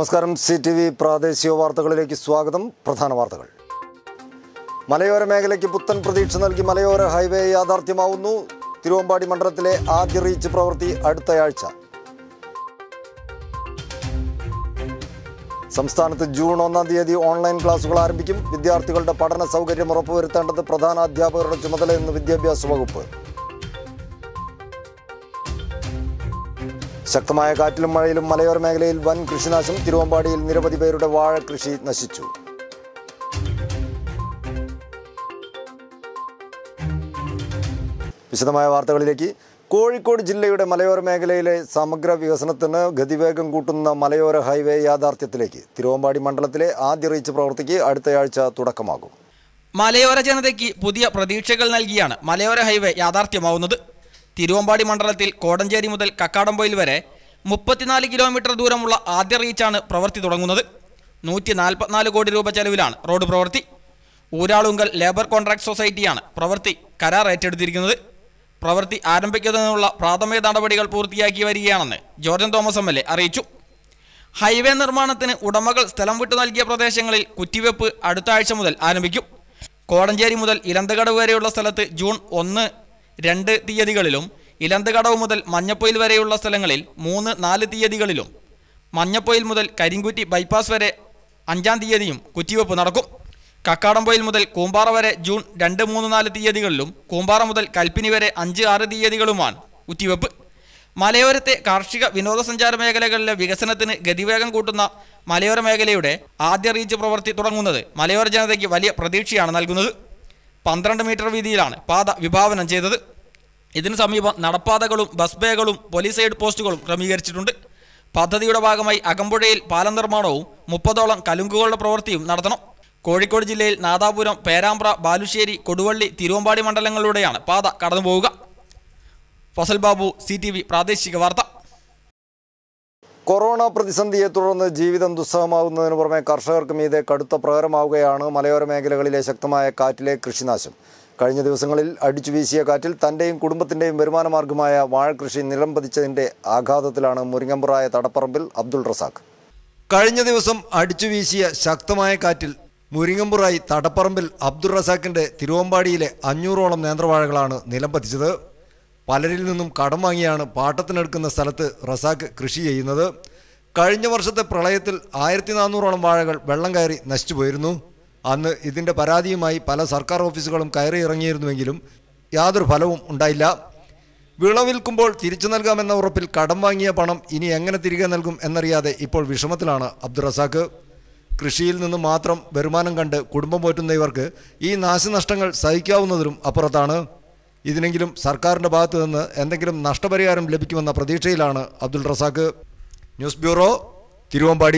നമസ്കാരം C T V പ്രാദേശിക വാർത്തകളിലേക്ക് സ്വാഗതം പ്രധാന വാർത്തകൾ മലയോര മേഖലയ്ക്ക് പുത്തൻ പ്രതീക്ഷ നൽകി മലയോര ഹൈവേ യാഥാർത്ഥ്യമാവുന്നു തിരുവമ്പാടി മണ്ഡലത്തിലെ ആദ്യ റീച്ച് പ്രവൃത്തി അടുത്തയാഴ്ച സംസ്ഥാനത്ത് ജൂൺ ഒന്നാം തീയതി ഓൺലൈൻ ക്ലാസുകൾ ആരംഭിക്കും വിദ്യാർത്ഥികളുടെ പഠന സൗകര്യം ഉറപ്പുവരുത്തേണ്ടത് പ്രധാന അധ്യാപകരുടെ ചുമതലയെന്ന് വിദ്യാഭ്യാസ വകുപ്പ് ശക്തമായ കാറ്റിലും മഴയിലും മലയോര മേഖലയിൽ വൻ കൃഷിനാശം തിരുവമ്പാടിയിൽ നിരവധി പേരുടെ വാഴ കൃഷി നശിച്ചു വിശദമായ വാർത്തകളിലേക്ക് കോഴിക്കോട് ജില്ലയുടെ മലയോര മേഖലയിലെ സമഗ്ര വികസനത്തിന് ഗതിവേഗം കൂട്ടുന്ന മലയോര ഹൈവേ യാഥാർത്ഥ്യത്തിലേക്ക് തിരുവമ്പാടി മണ്ഡലത്തിലെ ആദ്യ റീച്ച് പ്രവൃത്തിക്ക് അടുത്തയാഴ്ച തുടക്കമാകും മലയോര ജനതയ്ക്ക് പുതിയ പ്രതീക്ഷകൾ നൽകിയാണ് മലയോര ഹൈവേ യാഥാർത്ഥ്യമാവുന്നത് തിരുവമ്പാടി മണ്ഡലത്തിൽ കോടഞ്ചേരി മുതൽ കക്കാടംപൊയിൽ വരെ മുപ്പത്തിനാല് കിലോമീറ്റർ ദൂരമുള്ള ആദ്യ റീച്ചാണ് പ്രവൃത്തി തുടങ്ങുന്നത് നൂറ്റി നാൽപ്പത്തിനാല് കോടി രൂപ ചെലവിലാണ് റോഡ് പ്രവൃത്തി ഊരാളുങ്കൽ ലേബർ കോൺട്രാക്ട് സൊസൈറ്റിയാണ് പ്രവൃത്തി കരാർ ഏറ്റെടുത്തിരിക്കുന്നത് പ്രവൃത്തി ആരംഭിക്കുന്നതിനുള്ള പ്രാഥമിക നടപടികൾ പൂർത്തിയാക്കി വരികയാണെന്ന് Jorjan Thomas M L A അറിയിച്ചു ഹൈവേ നിർമ്മാണത്തിന് ഉടമകൾ സ്ഥലം വിട്ടു നൽകിയ പ്രദേശങ്ങളിൽ കുറ്റിവെപ്പ് അടുത്ത ആഴ്ച മുതൽ ആരംഭിക്കും കോടഞ്ചേരി മുതൽ ഇലന്തകടവ് വരെയുള്ള സ്ഥലത്ത് ജൂൺ ഒന്ന് രണ്ട് തീയതികളിലും ഇലന്തകടവ് മുതൽ മഞ്ഞപ്പൊയിൽ വരെയുള്ള സ്ഥലങ്ങളിൽ മൂന്ന് നാല് തീയതികളിലും മഞ്ഞപ്പൊയിൽ മുതൽ കരിങ്കുറ്റി ബൈപ്പാസ് വരെ അഞ്ചാം തീയതിയും കുറ്റിവെപ്പ് നടക്കും കക്കാടംപൊയിൽ മുതൽ കൂമ്പാറ വരെ ജൂൺ രണ്ട് മൂന്ന് നാല് തീയതികളിലും കൂമ്പാറ മുതൽ കൽപ്പിനി വരെ അഞ്ച് ആറ് തീയതികളുമാണ് കുറ്റിവെപ്പ് മലയോരത്തെ കാർഷിക വിനോദസഞ്ചാര മേഖലകളിലെ വികസനത്തിന് ഗതിവേഗം കൂട്ടുന്ന മലയോര മേഖലയുടെ ആദ്യ റീച്ച് പ്രവൃത്തി തുടങ്ങുന്നത് മലയോര ജനതയ്ക്ക് വലിയ പ്രതീക്ഷയാണ് നൽകുന്നത് പന്ത്രണ്ട് മീറ്റർ വീതിയിലാണ് പാത വിഭാവനം ചെയ്തത് ഇതിനു സമീപം നടപ്പാതകളും ബസ് ബേകളും പോലീസ് എയ്ഡ് പോസ്റ്റുകളും ക്രമീകരിച്ചിട്ടുണ്ട് പദ്ധതിയുടെ ഭാഗമായി അകമ്പുഴയിൽ പാലം നിർമ്മാണവും മുപ്പതോളം കലുങ്കുകളുടെ പ്രവൃത്തിയും നടത്തണം കോഴിക്കോട് ജില്ലയിൽ നാദാപുരം പേരാമ്പ്ര ബാലുശ്ശേരി കൊടുവള്ളി തിരുവമ്പാടി മണ്ഡലങ്ങളിലൂടെയാണ് പാത കടന്നുപോവുക Fazal Babu C T V പ്രാദേശിക വാർത്ത കൊറോണ പ്രതിസന്ധിയെ തുടർന്ന് ജീവിതം ദുസ്സഹമാവുന്നതിന് പുറമെ കർഷകർക്ക് മീതെ കടുത്ത പ്രഹരമാവുകയാണ് മലയോര മേഖലകളിലെ ശക്തമായ കാറ്റിലെ കൃഷിനാശം കഴിഞ്ഞ ദിവസങ്ങളിൽ അടിച്ചു വീശിയ കാറ്റിൽ തന്റെയും കുടുംബത്തിന്റെയും വരുമാന മാർഗമായ വാഴകൃഷി നിലം പതിച്ചതിന്റെ ആഘാതത്തിലാണ് മുരിങ്ങമ്പുറായ തടപ്പറമ്പിൽ അബ്ദുൾ റസാഖ് കഴിഞ്ഞ ദിവസം അടിച്ചു വീശിയ ശക്തമായ കാറ്റിൽ മുരിങ്ങമ്പുറായി തടപ്പറമ്പിൽ അബ്ദുൾ റസാഖിന്റെ തിരുവമ്പാടിയിലെ അഞ്ഞൂറോളം നേന്ത്രവാഴകളാണ് നിലം പതിച്ചത് പലരിൽ നിന്നും കടം വാങ്ങിയാണ് പാട്ടത്തിനെടുക്കുന്ന സ്ഥലത്ത് റസാഖ് കൃഷി ചെയ്യുന്നത് കഴിഞ്ഞ വർഷത്തെ പ്രളയത്തിൽ ആയിരത്തി നാനൂറോളം വാഴകൾ വെള്ളം കയറി നശിച്ചുപോയിരുന്നു അന്ന് ഇതിന്റെ പരാതിയുമായി പല സർക്കാർ ഓഫീസുകളും കയറി ഇറങ്ങിയിരുന്നുവെങ്കിലും യാതൊരു ഫലവും ഉണ്ടായില്ല വിള വിൽക്കുമ്പോൾ തിരിച്ചു നൽകാമെന്ന ഉറപ്പിൽ കടം വാങ്ങിയ പണം ഇനി എങ്ങനെ തിരികെ നൽകും എന്നറിയാതെ ഇപ്പോൾ വിഷമത്തിലാണ് അബ്ദുൾ റസാഖ് കൃഷിയിൽ നിന്ന് മാത്രം വരുമാനം കണ്ട് കുടുംബം പോറ്റുന്ന ഇവർക്ക് ഈ നാശനഷ്ടങ്ങൾ സഹിക്കാവുന്നതിലും അപ്പുറത്താണ് ഇതിനെങ്കിലും സർക്കാരിന്റെ ഭാഗത്തു നിന്ന് എന്തെങ്കിലും നഷ്ടപരിഹാരം ലഭിക്കുമെന്ന പ്രതീക്ഷയിലാണ് Abdul Razak news bureau Thiruvambady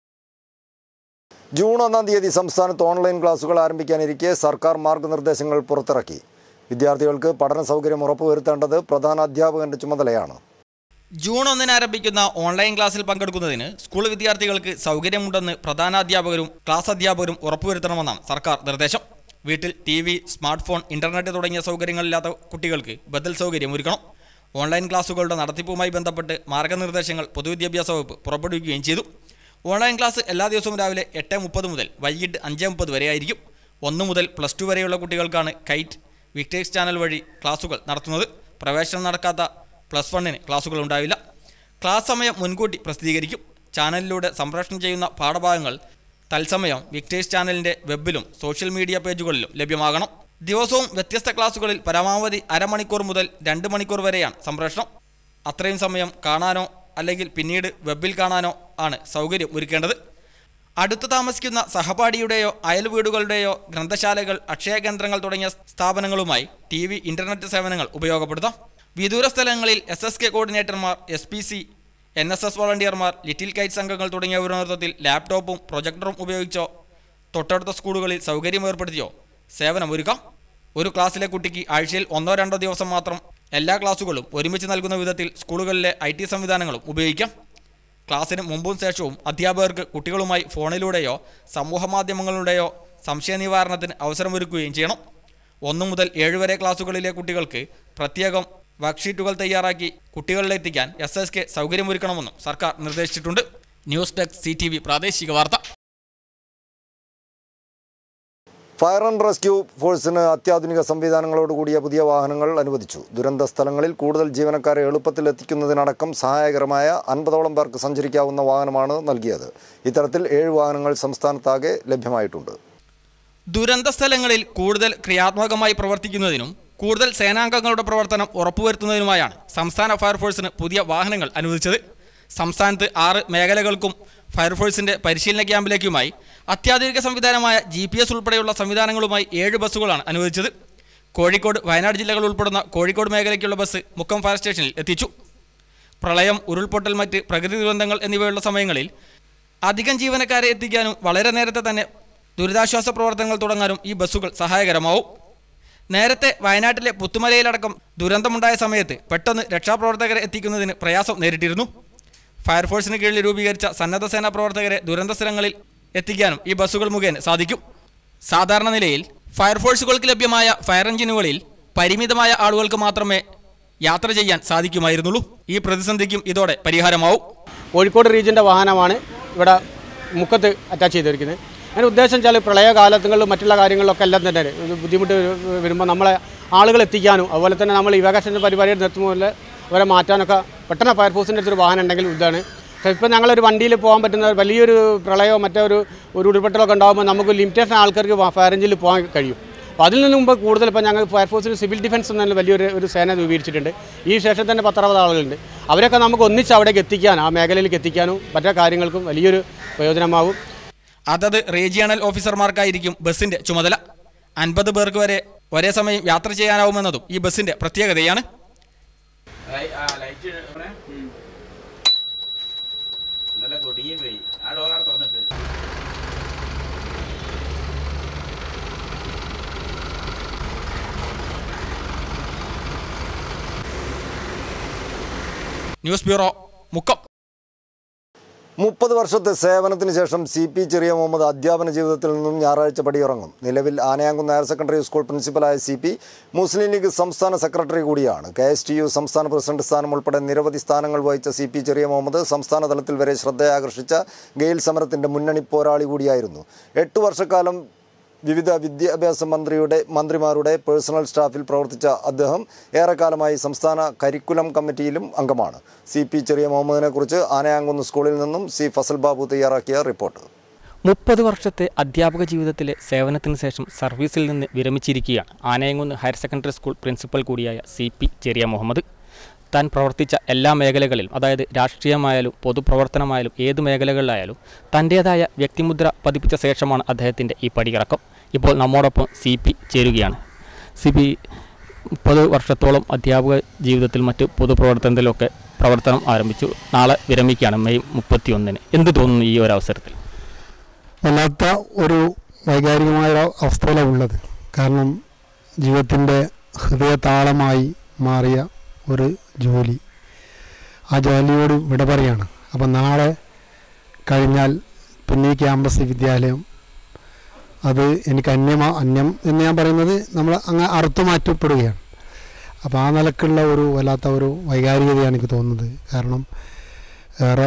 June ഒന്നാം തീയതി സംസ്ഥാനത്ത് ഓൺലൈൻ ക്ലാസുകൾ ആരംഭിക്കാനിരിക്കെ സർക്കാർ മാർഗനിർദ്ദേശങ്ങൾ പുറത്തിറക്കി വിദ്യാർത്ഥികൾക്ക് പഠന സൗകര്യം ഉറപ്പുവരുത്തേണ്ടത് പ്രധാന അധ്യാപകന്റെ ചുമതലയാണ് ജൂൺ ഒന്നിന് ആരംഭിക്കുന്ന ഓൺലൈൻ ക്ലാസ്സിൽ പങ്കെടുക്കുന്നതിന് സ്കൂൾ വിദ്യാർത്ഥികൾക്ക് സൗകര്യമുണ്ടെന്ന് പ്രധാനാധ്യാപകരും ക്ലാസ് അധ്യാപകരും ഉറപ്പുവരുത്തണമെന്നാണ് സർക്കാർ നിർദ്ദേശം വീട്ടിൽ T V smart phone internet തുടങ്ങിയ സൗകര്യങ്ങളില്ലാത്ത കുട്ടികൾക്ക് ബദൽ സൗകര്യം ഒരുക്കണം ഓൺലൈൻ ക്ലാസുകളുടെ നടത്തിപ്പുമായി ബന്ധപ്പെട്ട് മാർഗനിർദ്ദേശങ്ങൾ പൊതുവിദ്യാഭ്യാസ വകുപ്പ് പുറപ്പെടുവിക്കുകയും ചെയ്തു ഓൺലൈൻ ക്ലാസ് എല്ലാ ദിവസവും രാവിലെ എട്ട് മുപ്പത് മുതൽ വൈകിട്ട് അഞ്ച് മുപ്പത് വരെയായിരിക്കും ഒന്ന് മുതൽ പ്ലസ് ടു വരെയുള്ള കുട്ടികൾക്കാണ് കൈറ്റ് വിക്ടേഴ്സ് ചാനൽ വഴി ക്ലാസുകൾ നടത്തുന്നത് പ്രവേശനം നടക്കാത്ത പ്ലസ് വണ്ണിന് ക്ലാസുകൾ ഉണ്ടാവില്ല ക്ലാസ് സമയം മുൻകൂട്ടി പ്രസിദ്ധീകരിക്കും ചാനലിലൂടെ സംപ്രേഷണം ചെയ്യുന്ന പാഠഭാഗങ്ങൾ തത്സമയം വിക്ടേഴ്സ് ചാനലിൻ്റെ വെബിലും സോഷ്യൽ മീഡിയ പേജുകളിലും ലഭ്യമാകണം ദിവസവും വ്യത്യസ്ത ക്ലാസുകളിൽ പരമാവധി അരമണിക്കൂർ മുതൽ രണ്ട് മണിക്കൂർ വരെയാണ് സംപ്രേഷണം അത്രയും സമയം കാണാനോ അല്ലെങ്കിൽ പിന്നീട് വെബിൽ കാണാനോ ആണ് സൗകര്യം ഒരുക്കേണ്ടത് അടുത്ത് താമസിക്കുന്ന സഹപാഠിയുടെയോ അയൽ വീടുകളുടെയോ ഗ്രന്ഥശാലകൾ അക്ഷയ കേന്ദ്രങ്ങൾ തുടങ്ങിയ സ്ഥാപനങ്ങളുമായി ടി വി ഇന്റർനെറ്റ് സേവനങ്ങൾ ഉപയോഗപ്പെടുത്താം വിദൂര സ്ഥലങ്ങളിൽ എസ് എസ് കെ കോർഡിനേറ്റർമാർ S P C N S S വോളണ്ടിയർമാർ ലിറ്റിൽ കൈറ്റ് സംഘങ്ങൾ തുടങ്ങിയവരുടെ നേതൃത്വത്തിൽ ലാപ്ടോപ്പും പ്രൊജക്ടറും ഉപയോഗിച്ചോ തൊട്ടടുത്ത സ്കൂളുകളിൽ സൗകര്യം ഏർപ്പെടുത്തിയോ സേവനമൊരുക്കാം ഒരു ക്ലാസ്സിലെ കുട്ടിക്ക് ആഴ്ചയിൽ ഒന്നോ രണ്ടോ ദിവസം മാത്രം എല്ലാ ക്ലാസുകളും ഒരുമിച്ച് നൽകുന്ന വിധത്തിൽ സ്കൂളുകളിലെ ഐ ടി സംവിധാനങ്ങളും ഉപയോഗിക്കാം ക്ലാസ്സിന് മുമ്പും ശേഷവും അധ്യാപകർക്ക് കുട്ടികളുമായി ഫോണിലൂടെയോ സമൂഹ മാധ്യമങ്ങളിലൂടെയോ സംശയ നിവാരണത്തിന് അവസരമൊരുക്കുകയും ചെയ്യണം ഒന്നു മുതൽ ഏഴ് വരെ ക്ലാസ്സുകളിലെ കുട്ടികൾക്ക് പ്രത്യേകം വർക്ക്ഷീറ്റുകൾ തയ്യാറാക്കി കുട്ടികളിലെത്തിക്കാൻ എസ് എസ് കെ സൗകര്യമൊരുക്കണമെന്നും സർക്കാർ നിർദ്ദേശിച്ചിട്ടുണ്ട് news desk C T V പ്രാദേശിക വാർത്ത ഫയർ ആൻഡ് റെസ്ക്യൂ ഫോഴ്സിന് അത്യാധുനിക സംവിധാനങ്ങളോട് കൂടിയ പുതിയ വാഹനങ്ങൾ അനുവദിച്ചു ദുരന്ത സ്ഥലങ്ങളിൽ കൂടുതൽ ജീവനക്കാരെ എളുപ്പത്തിൽ എത്തിക്കുന്നതിനടക്കം സഹായകരമായ അൻപതോളം പേർക്ക് സഞ്ചരിക്കാവുന്ന വാഹനമാണ് നൽകിയത് ഇത്തരത്തിൽ ഏഴ് വാഹനങ്ങൾ സംസ്ഥാനത്താകെ ലഭ്യമായിട്ടുണ്ട് ദുരന്ത സ്ഥലങ്ങളിൽ കൂടുതൽ ക്രിയാത്മകമായി പ്രവർത്തിക്കുന്നതിനും കൂടുതൽ സേനാംഗങ്ങളുടെ പ്രവർത്തനം ഉറപ്പുവരുത്തുന്നതിനുമായാണ് സംസ്ഥാന ഫയർഫോഴ്സിന് പുതിയ വാഹനങ്ങൾ അനുവദിച്ചത് സംസ്ഥാനത്ത് ആറ് മേഖലകൾക്കും ഫയർഫോഴ്സിന്റെ പരിശീലന ക്യാമ്പിലേക്കുമായി അത്യാധുനിക സംവിധാനമായ ജി പി എസ് ഉൾപ്പെടെയുള്ള സംവിധാനങ്ങളുമായി ഏഴ് ബസ്സുകളാണ് അനുവദിച്ചത് കോഴിക്കോട് വയനാട് ജില്ലകൾ ഉൾപ്പെടുന്ന കോഴിക്കോട് മേഖലയ്ക്കുള്ള ബസ് മുക്കം ഫയർ സ്റ്റേഷനിൽ എത്തിച്ചു പ്രളയം ഉരുൾപൊട്ടൽ മറ്റ് പ്രകൃതി ദുരന്തങ്ങൾ എന്നിവയുള്ള സമയങ്ങളിൽ അധികം ജീവനക്കാരെ എത്തിക്കാനും വളരെ നേരത്തെ തന്നെ ദുരിതാശ്വാസ പ്രവർത്തനങ്ങൾ തുടങ്ങാനും ഈ ബസ്സുകൾ സഹായകരമാവും നേരത്തെ വയനാട്ടിലെ പുത്തുമലയിലടക്കം ദുരന്തമുണ്ടായ സമയത്ത് പെട്ടെന്ന് രക്ഷാപ്രവർത്തകരെ എത്തിക്കുന്നതിന് പ്രയാസം നേരിട്ടിരുന്നു ഫയർഫോഴ്സിന് കീഴിൽ രൂപീകരിച്ച സന്നദ്ധ സേനാ പ്രവർത്തകരെ ദുരന്ത സ്ഥലങ്ങളിൽ എത്തിക്കാനും ഈ ബസ്സുകൾ മുഖേന സാധിക്കും സാധാരണ നിലയിൽ ഫയർഫോഴ്സുകൾക്ക് ലഭ്യമായ ഫയർ എഞ്ചിനുകളിൽ പരിമിതമായ ആളുകൾക്ക് മാത്രമേ യാത്ര ചെയ്യാൻ സാധിക്കുമായിരുന്നുള്ളൂ ഈ പ്രതിസന്ധിക്കും ഇതോടെ പരിഹാരമാവും കോഴിക്കോട് റീജിയൻ്റെ വാഹനമാണ് ഇവിടെ മുക്കത്ത് അറ്റാച്ച് ചെയ്തിരിക്കുന്നത് അതിന് ഉദ്ദേശം വെച്ചാൽ പ്രളയകാലത്തുകളിലും മറ്റുള്ള കാര്യങ്ങളിലൊക്കെ എല്ലാം തന്നെ ഒരു ബുദ്ധിമുട്ട് വരുമ്പോൾ നമ്മളെ ആളുകൾ എത്തിക്കാനും അതുപോലെ തന്നെ നമ്മൾ ഇവാകേഷൻ പരിപാടി നിർത്തുമ്പോൾ ഇവരെ മാറ്റാനൊക്കെ പെട്ടെന്ന് ഫയർഫോഴ്സിൻ്റെ അടുത്തൊരു വാഹനം ഉണ്ടെങ്കിൽ ഇതാണ് ഇപ്പം ഞങ്ങളൊരു വണ്ടിയിൽ പോകാൻ പറ്റുന്ന വലിയൊരു പ്രളയമോ മറ്റോ ഒരു ഒരു ഉരുൾപൊട്ടലൊക്കെ ഉണ്ടാകുമ്പോൾ നമുക്ക് ലിമിറ്റേഷൻ ആൾക്കാർക്ക് ഫയർ എഞ്ചിനിൽ പോകാൻ കഴിയും അപ്പോൾ അതിൽ നിന്ന് മുമ്പ് കൂടുതൽ ഇപ്പോൾ ഞങ്ങൾ ഫയർഫോഴ്സിന് സിവിൽ ഡിഫൻസ് എന്ന വലിയൊരു ഒരു സേന രൂപീകരിച്ചിട്ടുണ്ട് ഈ ശേഷം തന്നെ പത്തറുപത് ആളുകളുണ്ട് അവരൊക്കെ നമുക്ക് ഒന്നിച്ച് അവിടേക്ക് എത്തിക്കാൻ ആ മേഖലയിലേക്ക് എത്തിക്കാനും മറ്റു കാര്യങ്ങൾക്കും വലിയൊരു പ്രയോജനമാകും അതത് റീജിയണൽ ഓഫീസർമാർക്കായിരിക്കും ബസിന്റെ ചുമതല അൻപത് പേർക്ക് വരെ ഒരേ സമയം യാത്ര ചെയ്യാനാവുമെന്നതും ഈ ബസിന്റെ പ്രത്യേകതയാണ് നല്ല കൊടിയും പോയി ആ ഡോർ തുറന്നിട്ട് ന്യൂസ് ബ്യൂറോ മുക്കം മുപ്പത് വർഷത്തെ സേവനത്തിന് ശേഷം സി പി ചെറിയ മുഹമ്മദ് അധ്യാപന ജീവിതത്തിൽ നിന്നും ഞായറാഴ്ച പടിയിറങ്ങും നിലവിൽ ആനയാങ്കുന്ന് ഹയർ സെക്കൻഡറി സ്കൂൾ പ്രിൻസിപ്പലായ സി പി മുസ്ലിം ലീഗ് സംസ്ഥാന സെക്രട്ടറി കൂടിയാണ് കെ എസ് ടി യു സംസ്ഥാന പ്രസിഡന്റ് സ്ഥാനം ഉൾപ്പെടെ നിരവധി സ്ഥാനങ്ങൾ വഹിച്ച സി പി ചെറിയ മുഹമ്മദ് സംസ്ഥാന തലത്തിൽ വരെ ശ്രദ്ധയാകർഷിച്ച ഗെയിൽ സമരത്തിന്റെ മുന്നണി പോരാളി കൂടിയായിരുന്നു എട്ടു വർഷക്കാലം വിവിധ വിദ്യാഭ്യാസ മന്ത്രിയുടെ മന്ത്രിമാരുടെ പേഴ്സണൽ സ്റ്റാഫിൽ പ്രവർത്തിച്ച അദ്ദേഹം ഏറെക്കാലമായി സംസ്ഥാന കരിക്കുലം കമ്മിറ്റിയിലും അംഗമാണ് സി പി ചെറിയ മുഹമ്മദിനെ കുറിച്ച് ആനയാങ്കുന്ന് സ്കൂളിൽ നിന്നും സി ഫസൽ ബാബു തയ്യാറാക്കിയ റിപ്പോർട്ട് മുപ്പത് വർഷത്തെ അധ്യാപക ജീവിതത്തിലെ സേവനത്തിന് ശേഷം സർവീസിൽ നിന്ന് വിരമിച്ചിരിക്കുകയാണ് Anayamkunnu higher secondary school principal കൂടിയായ സി പി ചെറിയ മുഹമ്മദ് താൻ പ്രവർത്തിച്ച എല്ലാ മേഖലകളിലും അതായത് രാഷ്ട്രീയമായാലും പൊതുപ്രവർത്തനമായാലും ഏത് മേഖലകളിലായാലും തൻ്റേതായ വ്യക്തിമുദ്ര പതിപ്പിച്ച ശേഷമാണ് അദ്ദേഹത്തിൻ്റെ ഈ പടിയിറക്കം ഇപ്പോൾ നമ്മോടൊപ്പം സി പി ചേരുകയാണ് സി പി മുപ്പത് വർഷത്തോളം അധ്യാപക ജീവിതത്തിൽ മറ്റ് പൊതുപ്രവർത്തനത്തിലൊക്കെ പ്രവർത്തനം ആരംഭിച്ചു നാളെ വിരമിക്കുകയാണ് മെയ് മുപ്പത്തി ഒന്നിന് എന്ത് തോന്നുന്നു ഈ ഒരു അവസരത്തിൽ വല്ലാത്ത ഒരു വൈകാരികമായ ഒരു അവസ്ഥയിലാണ് ഉള്ളത് കാരണം ജീവിതത്തിൻ്റെ ഹൃദയതാളമായി മാറിയ ഒരു ജോലി ആ ജോലിയോട് വിട പറയാണ് അപ്പം നാളെ കഴിഞ്ഞാൽ പിന്നെ ഈ ക്യാമ്പസ് വിദ്യാലയം അത് എനിക്ക് അന്യമാ അന്യം എന്ന് ഞാൻ പറയുന്നത് നമ്മൾ അങ്ങ് അറുത്തു മാറ്റപ്പെടുകയാണ് അപ്പോൾ ആ നിലക്കുള്ള ഒരു വല്ലാത്ത ഒരു വൈകാരികതയാണ് എനിക്ക് തോന്നുന്നത് കാരണം ഏറെ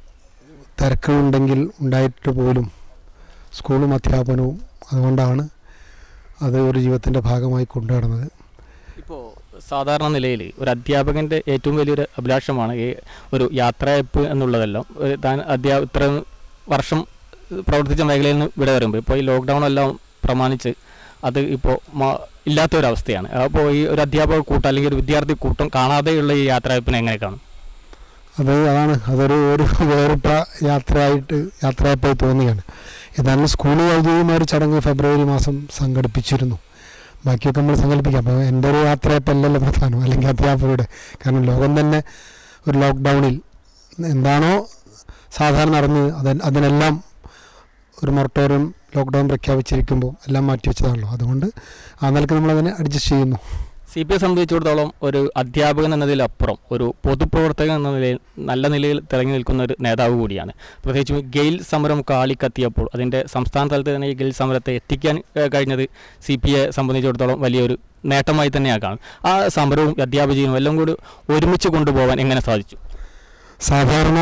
തിരക്കുകളുണ്ടെങ്കിൽ ഉണ്ടായിട്ട് പോലും സ്കൂളും അധ്യാപനവും അതുകൊണ്ടാണ് അത് ഒരു ജീവിതത്തിൻ്റെ ഭാഗമായി കൊണ്ടുനടന്നത് ഇപ്പോൾ സാധാരണ നിലയിൽ ഒരു അധ്യാപകൻ്റെ ഏറ്റവും വലിയൊരു അഭിലാഷമാണ് ഈ ഒരു യാത്രയപ്പ് എന്നുള്ളതെല്ലാം ഒരു താൻ അധ്യാ ഇത്രയും വർഷം പ്രവർത്തിച്ച മേഖലയിൽ നിന്ന് ഇവിടെ വരുമ്പോൾ ഇപ്പോൾ ഈ ലോക്ക്ഡൗൺ എല്ലാം പ്രമാണിച്ച് അത് ഇപ്പോൾ മ- ഇല്ലാത്തൊരവസ്ഥയാണ് അപ്പോൾ ഈ ഒരു അധ്യാപക കൂട്ടം അല്ലെങ്കിൽ ഒരു വിദ്യാർത്ഥി കൂട്ടം കാണാതെയുള്ള ഈ യാത്രയപ്പിനെ എങ്ങനെ കാണും അത് അതാണ് അതൊരു ഒരു വേറിട്ട യാത്രയായിട്ട് യാത്രയായി തോന്നുകയാണ് ഏതായാലും സ്കൂൾ ഔദ്യോഗികമായ ഒരു ചടങ്ങ് ഫെബ്രുവരി മാസം സംഘടിപ്പിച്ചിരുന്നു ബാക്കിയൊക്കെ നമ്മൾ സങ്കല്പിക്കാം അപ്പോൾ എൻ്റെ ഒരു യാത്രയപ്പല്ലല്ലോ പ്രധാനം അല്ലെങ്കിൽ അധ്യാപകരുടെ കാരണം ലോകം തന്നെ ഒരു ലോക്ക്ഡൗണിൽ എന്താണോ സാധാരണ നടന്നത് അത് അതിനെല്ലാം ഒരു മൊറട്ടോറിയം ലോക്ക്ഡൗൺ പ്രഖ്യാപിച്ചിരിക്കുമ്പോൾ എല്ലാം മാറ്റിവെച്ചതാണല്ലോ അതുകൊണ്ട് ആ നിലക്ക് നമ്മളതിനെ അഡ്ജസ്റ്റ് ചെയ്യുന്നു സി പി ഐ സംബന്ധിച്ചിടത്തോളം ഒരു അധ്യാപകൻ എന്നതിലപ്പുറം ഒരു പൊതുപ്രവർത്തകൻ എന്ന നിലയിൽ നല്ല നിലയിൽ തിളങ്ങി നിൽക്കുന്ന ഒരു നേതാവ് കൂടിയാണ് പ്രത്യേകിച്ചും ഗെയിൽ സമരം കാളിക്കത്തിയപ്പോൾ അതിൻ്റെ സംസ്ഥാന തലത്തിൽ തന്നെ ഈ ഗെയിൽ സമരത്തെ എത്തിക്കാൻ ഏഹ്, കഴിഞ്ഞത് സി പി ഐ സംബന്ധിച്ചിടത്തോളം വലിയൊരു നേട്ടമായി തന്നെയാണ് കാണും ആ സമരവും അധ്യാപക ജീവിതവും എല്ലാം കൂടി ഒരുമിച്ച് കൊണ്ടുപോകാൻ എങ്ങനെ സാധിച്ചു സാധാരണ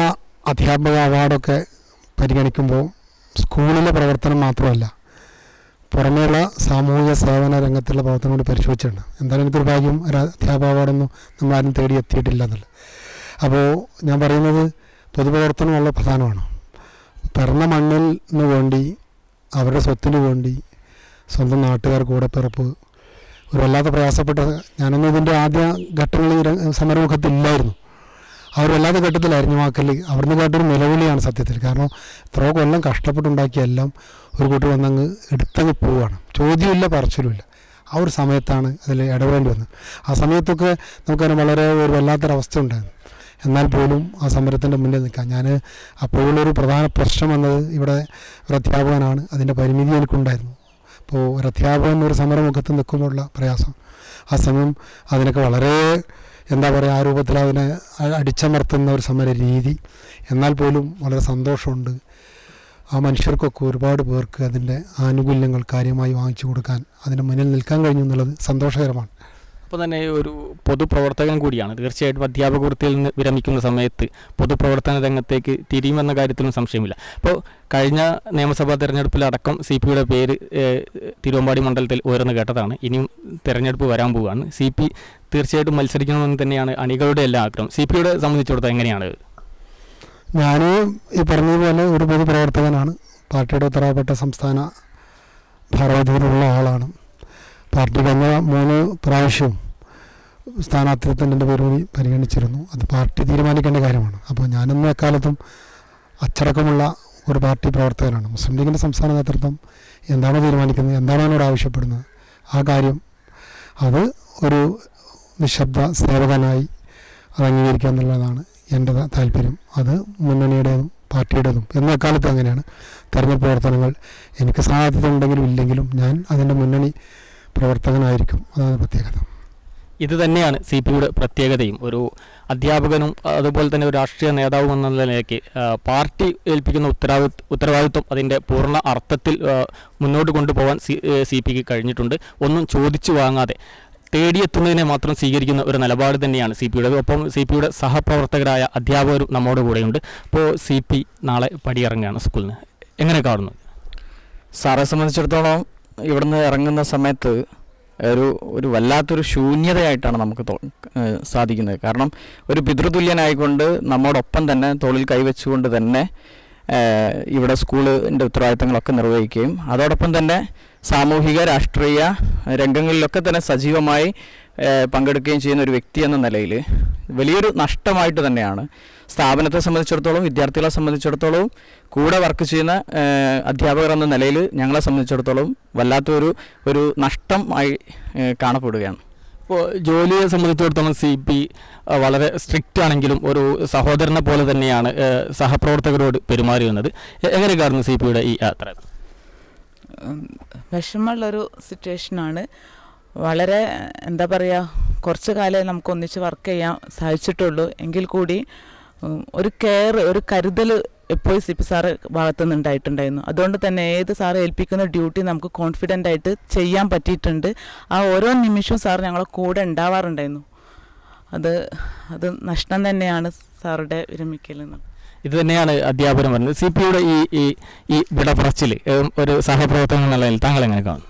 അധ്യാപക അവാർഡൊക്കെ പരിഗണിക്കുമ്പോൾ സ്കൂളിലെ പ്രവർത്തനം മാത്രമല്ല പുറമേയുള്ള സാമൂഹിക സേവന രംഗത്തുള്ള പ്രവർത്തനം കൂടി പരിശോധിച്ചിട്ടുണ്ട് എന്തായാലും എനിക്കൊരു ഭാഗ്യം ഒരു അധ്യാപക അവാർഡൊന്നും നമ്മളാരും തേടി എത്തിയിട്ടില്ല എന്നുള്ളത് അപ്പോൾ ഞാൻ പറയുന്നത് പൊതുപ്രവർത്തനം വളരെ പ്രധാനമാണ് പിറന്ന മണ്ണിന് വേണ്ടി അവരുടെ സ്വത്തിന് വേണ്ടി സ്വന്തം നാട്ടുകാർ കൂടെ പിറപ്പ് ഒരു വല്ലാത്ത പ്രയാസപ്പെട്ട ഞാനൊന്നും ഇതിൻ്റെ ആദ്യ ഘട്ടങ്ങളിൽ ര- സമരമുഖത്തില്ലായിരുന്നു ആ ഒരു വല്ലാത്ത ഘട്ടത്തിലായിരുന്നു വാക്കൽ അവിടുന്ന് കേട്ടൊരു നിലവിളിയാണ് സത്യത്തിൽ കാരണം എത്രയോ കൊല്ലം കഷ്ടപ്പെട്ടുണ്ടാക്കിയ എല്ലാം ഒരു കൂട്ടർ വന്നങ്ങ് എടുത്തങ്ങ് പോവുകയാണ് ചോദ്യമില്ല പറച്ചിലുമില്ല ആ ഒരു സമയത്താണ് അതിൽ ഇടപെടേണ്ടി വന്നത് ആ സമയത്തൊക്കെ നമുക്കതിന് വളരെ ഒരു വല്ലാത്തൊരവസ്ഥ ഉണ്ടായിരുന്നു എന്നാൽ പോലും ആ സമരത്തിൻ്റെ മുന്നിൽ നിൽക്കാം ഞാൻ അപ്പോഴുള്ളൊരു പ്രധാന പ്രശ്നം എന്നത് ഇവിടെ ഒരു അധ്യാപകനാണ് അതിൻ്റെ പരിമിതി എനിക്കുണ്ടായിരുന്നു അപ്പോൾ ഒരു അധ്യാപകൻ ഒരു സമരമുഖത്ത് നിൽക്കുമ്പോഴുള്ള പ്രയാസം ആ സമയം അതിനൊക്കെ വളരെ എന്താ പറയുക ആ രൂപത്തിൽ അതിനെ അ- അടിച്ചമർത്തുന്ന ഒരു സമര രീതി എന്നാൽ പോലും വളരെ സന്തോഷമുണ്ട് ആ മനുഷ്യർക്കൊക്കെ ഒരുപാട് പേർക്ക് അതിൻ്റെ ആനുകൂല്യങ്ങൾ കാര്യമായി വാങ്ങിച്ചു കൊടുക്കാൻ അതിന് മുന്നിൽ നിൽക്കാൻ കഴിഞ്ഞു എന്നുള്ളത് സന്തോഷകരമാണ് അപ്പോൾ തന്നെ ഒരു പൊതുപ്രവർത്തകൻ കൂടിയാണ് തീർച്ചയായിട്ടും അധ്യാപക വൃത്തിയിൽ നിന്ന് വിരമിക്കുന്ന സമയത്ത് പൊതുപ്രവർത്തന രംഗത്തേക്ക് തിരിയുമെന്ന കാര്യത്തിലും സംശയമില്ല അപ്പോൾ കഴിഞ്ഞ നിയമസഭാ തെരഞ്ഞെടുപ്പിലടക്കം സി പിയുടെ പേര് ഏഹ്, തിരുവമ്പാടി മണ്ഡലത്തിൽ ഉയർന്നു കേട്ടതാണ് ഇനിയും തെരഞ്ഞെടുപ്പ് വരാൻ പോവുകയാണ് സി പി തീർച്ചയായിട്ടും മത്സരിക്കണമെന്ന് തന്നെയാണ് അണികളുടെ എല്ലാ ആഗ്രഹം സി പിയുടെ സംബന്ധിച്ചിടത്തോളം എങ്ങനെയാണ് ഞാൻ ഈ പറഞ്ഞതുപോലെ ഒരു പൊതുപ്രവർത്തകനാണ് പാർട്ടിയുടെ ഉത്തരവാദപ്പെട്ട സംസ്ഥാന ഭാരവാഹിയിലുള്ള ആളാണ് പാർട്ടി കഴിഞ്ഞ മൂന്ന് പ്രാവശ്യവും സ്ഥാനാർത്ഥിത്വത്തിന് എൻ്റെ പേര് കൂടി പരിഗണിച്ചിരുന്നു അത് പാർട്ടി തീരുമാനിക്കേണ്ട കാര്യമാണ് അപ്പോൾ ഞാനൊന്നും എക്കാലത്തും അച്ചടക്കമുള്ള ഒരു പാർട്ടി പ്രവർത്തകനാണ് മുസ്ലിം ലീഗിൻ്റെ സംസ്ഥാന നേതൃത്വം എന്താണോ തീരുമാനിക്കുന്നത് എന്താണോ എന്നോട് ആവശ്യപ്പെടുന്നത് ആ കാര്യം അത് ഒരു നിശബ്ദ സേവകനായി അത് അംഗീകരിക്കുക എന്നുള്ളതാണ് എൻ്റെ ത- താല്പര്യം അത് മുന്നണിയുടേതും പാർട്ടിയുടേതും എന്ന എക്കാലത്തും അങ്ങനെയാണ് തെരഞ്ഞെടുപ്പ് പ്രവർത്തനങ്ങൾ എനിക്ക് സാധ്യത ഉണ്ടെങ്കിലും ഇല്ലെങ്കിലും ഞാൻ അതിൻ്റെ മുന്നണി പ്രവർത്തകനായിരിക്കും അതാണ് പ്രത്യേകത ഇത് തന്നെയാണ് സി പിയുടെ പ്രത്യേകതയും ഒരു അധ്യാപകനും അതുപോലെ തന്നെ ഒരു രാഷ്ട്രീയ നേതാവും എന്ന നിലയ്ക്ക് ആ, പാർട്ടി ഏൽപ്പിക്കുന്ന ഉത്തരവാദിത്വ ഉത്തരവാദിത്വം അതിൻ്റെ പൂർണ്ണ അർത്ഥത്തിൽ ആ, മുന്നോട്ട് കൊണ്ടുപോകാൻ സി സി പിക്ക് കഴിഞ്ഞിട്ടുണ്ട് ഒന്നും ചോദിച്ചു വാങ്ങാതെ തേടിയെത്തുന്നതിനെ മാത്രം സ്വീകരിക്കുന്ന ഒരു നിലപാട് തന്നെയാണ് സി പിയുടെ ഒപ്പം സി പിയുടെ സഹപ്രവർത്തകരായ അധ്യാപകരും നമ്മോട് കൂടെയുണ്ട് അപ്പോൾ സി പി നാളെ പടിയിറങ്ങുകയാണ് സ്കൂളിൽ നിന്ന് എങ്ങനെ കാണുന്നു സാറെ സംബന്ധിച്ചിടത്തോളം ഇവിടുന്ന് ഇറങ്ങുന്ന സമയത്ത് ഒരു ഒരു വല്ലാത്തൊരു ശൂന്യതയായിട്ടാണ് നമുക്ക് തോ- ഏഹ് സാധിക്കുന്നത് കാരണം ഒരു പിതൃതുല്യനായിക്കൊണ്ട് നമ്മോടൊപ്പം തന്നെ തോളിൽ കൈവച്ചുകൊണ്ട് തന്നെ ഏഹ് ഇവിടെ സ്കൂളിൻ്റെ ഉത്തരവാദിത്തങ്ങളൊക്കെ നിർവഹിക്കുകയും അതോടൊപ്പം തന്നെ സാമൂഹിക രാഷ്ട്രീയ രംഗങ്ങളിലൊക്കെ തന്നെ സജീവമായി ഏഹ് പങ്കെടുക്കുകയും ചെയ്യുന്ന ഒരു വ്യക്തി എന്ന നിലയിൽ വലിയൊരു നഷ്ടമായിട്ട് തന്നെയാണ് സ്ഥാപനത്തെ സംബന്ധിച്ചിടത്തോളം വിദ്യാർത്ഥികളെ സംബന്ധിച്ചിടത്തോളം കൂടെ വർക്ക് ചെയ്യുന്ന ഏഹ് അധ്യാപകർ എന്ന നിലയിൽ ഞങ്ങളെ സംബന്ധിച്ചിടത്തോളം വല്ലാത്തൊരു ഒരു നഷ്ടം ആയി ഏഹ് കാണപ്പെടുകയാണ് ഇപ്പോൾ ജോലിയെ സംബന്ധിച്ചിടത്തോളം സി പി വളരെ സ്ട്രിക്റ്റ് ആണെങ്കിലും ഒരു സഹോദരനെ പോലെ തന്നെയാണ് ഏഹ്, സഹപ്രവർത്തകരോട് പെരുമാറിയുന്നത് എ- എങ്ങനെ കാണുന്നു സി പിയുടെ ഈ യാത്ര ഉം, വിഷമമുള്ളൊരു സിറ്റുവേഷനാണ് വളരെ എന്താ പറയുക കുറച്ച് കാലമേ നമുക്ക് ഒന്നിച്ച് വർക്ക് ചെയ്യാൻ സാധിച്ചിട്ടുള്ളൂ എങ്കിൽ കൂടി ഉം, ഒരു കെയർ ഒരു കരുതൽ എപ്പോഴും സി പി സാറ് ഭാഗത്തുനിന്ന് ഉണ്ടായിട്ടുണ്ടായിരുന്നു അതുകൊണ്ട് തന്നെ ഏത് സാറ് ഏൽപ്പിക്കുന്ന ഡ്യൂട്ടി നമുക്ക് കോൺഫിഡൻ്റ് ആയിട്ട് ചെയ്യാൻ പറ്റിയിട്ടുണ്ട് ആ ഓരോ നിമിഷവും സാർ ഞങ്ങളെ കൂടെ ഉണ്ടാവാറുണ്ടായിരുന്നു അത് അത് നഷ്ടം തന്നെയാണ് സാറുടെ വിരമിക്കൽ എന്ന് ഇത് തന്നെയാണ് അധ്യാപനം പറയുന്നത് സി പിയുടെ ഈ ഈ ഈ വിടപറച്ചിൽ ഏഹ്, ഒരു സഹപ്രവർത്തകൻ എന്നുള്ള നിലയിൽ താങ്കൾ എങ്ങനെ കാണുന്നു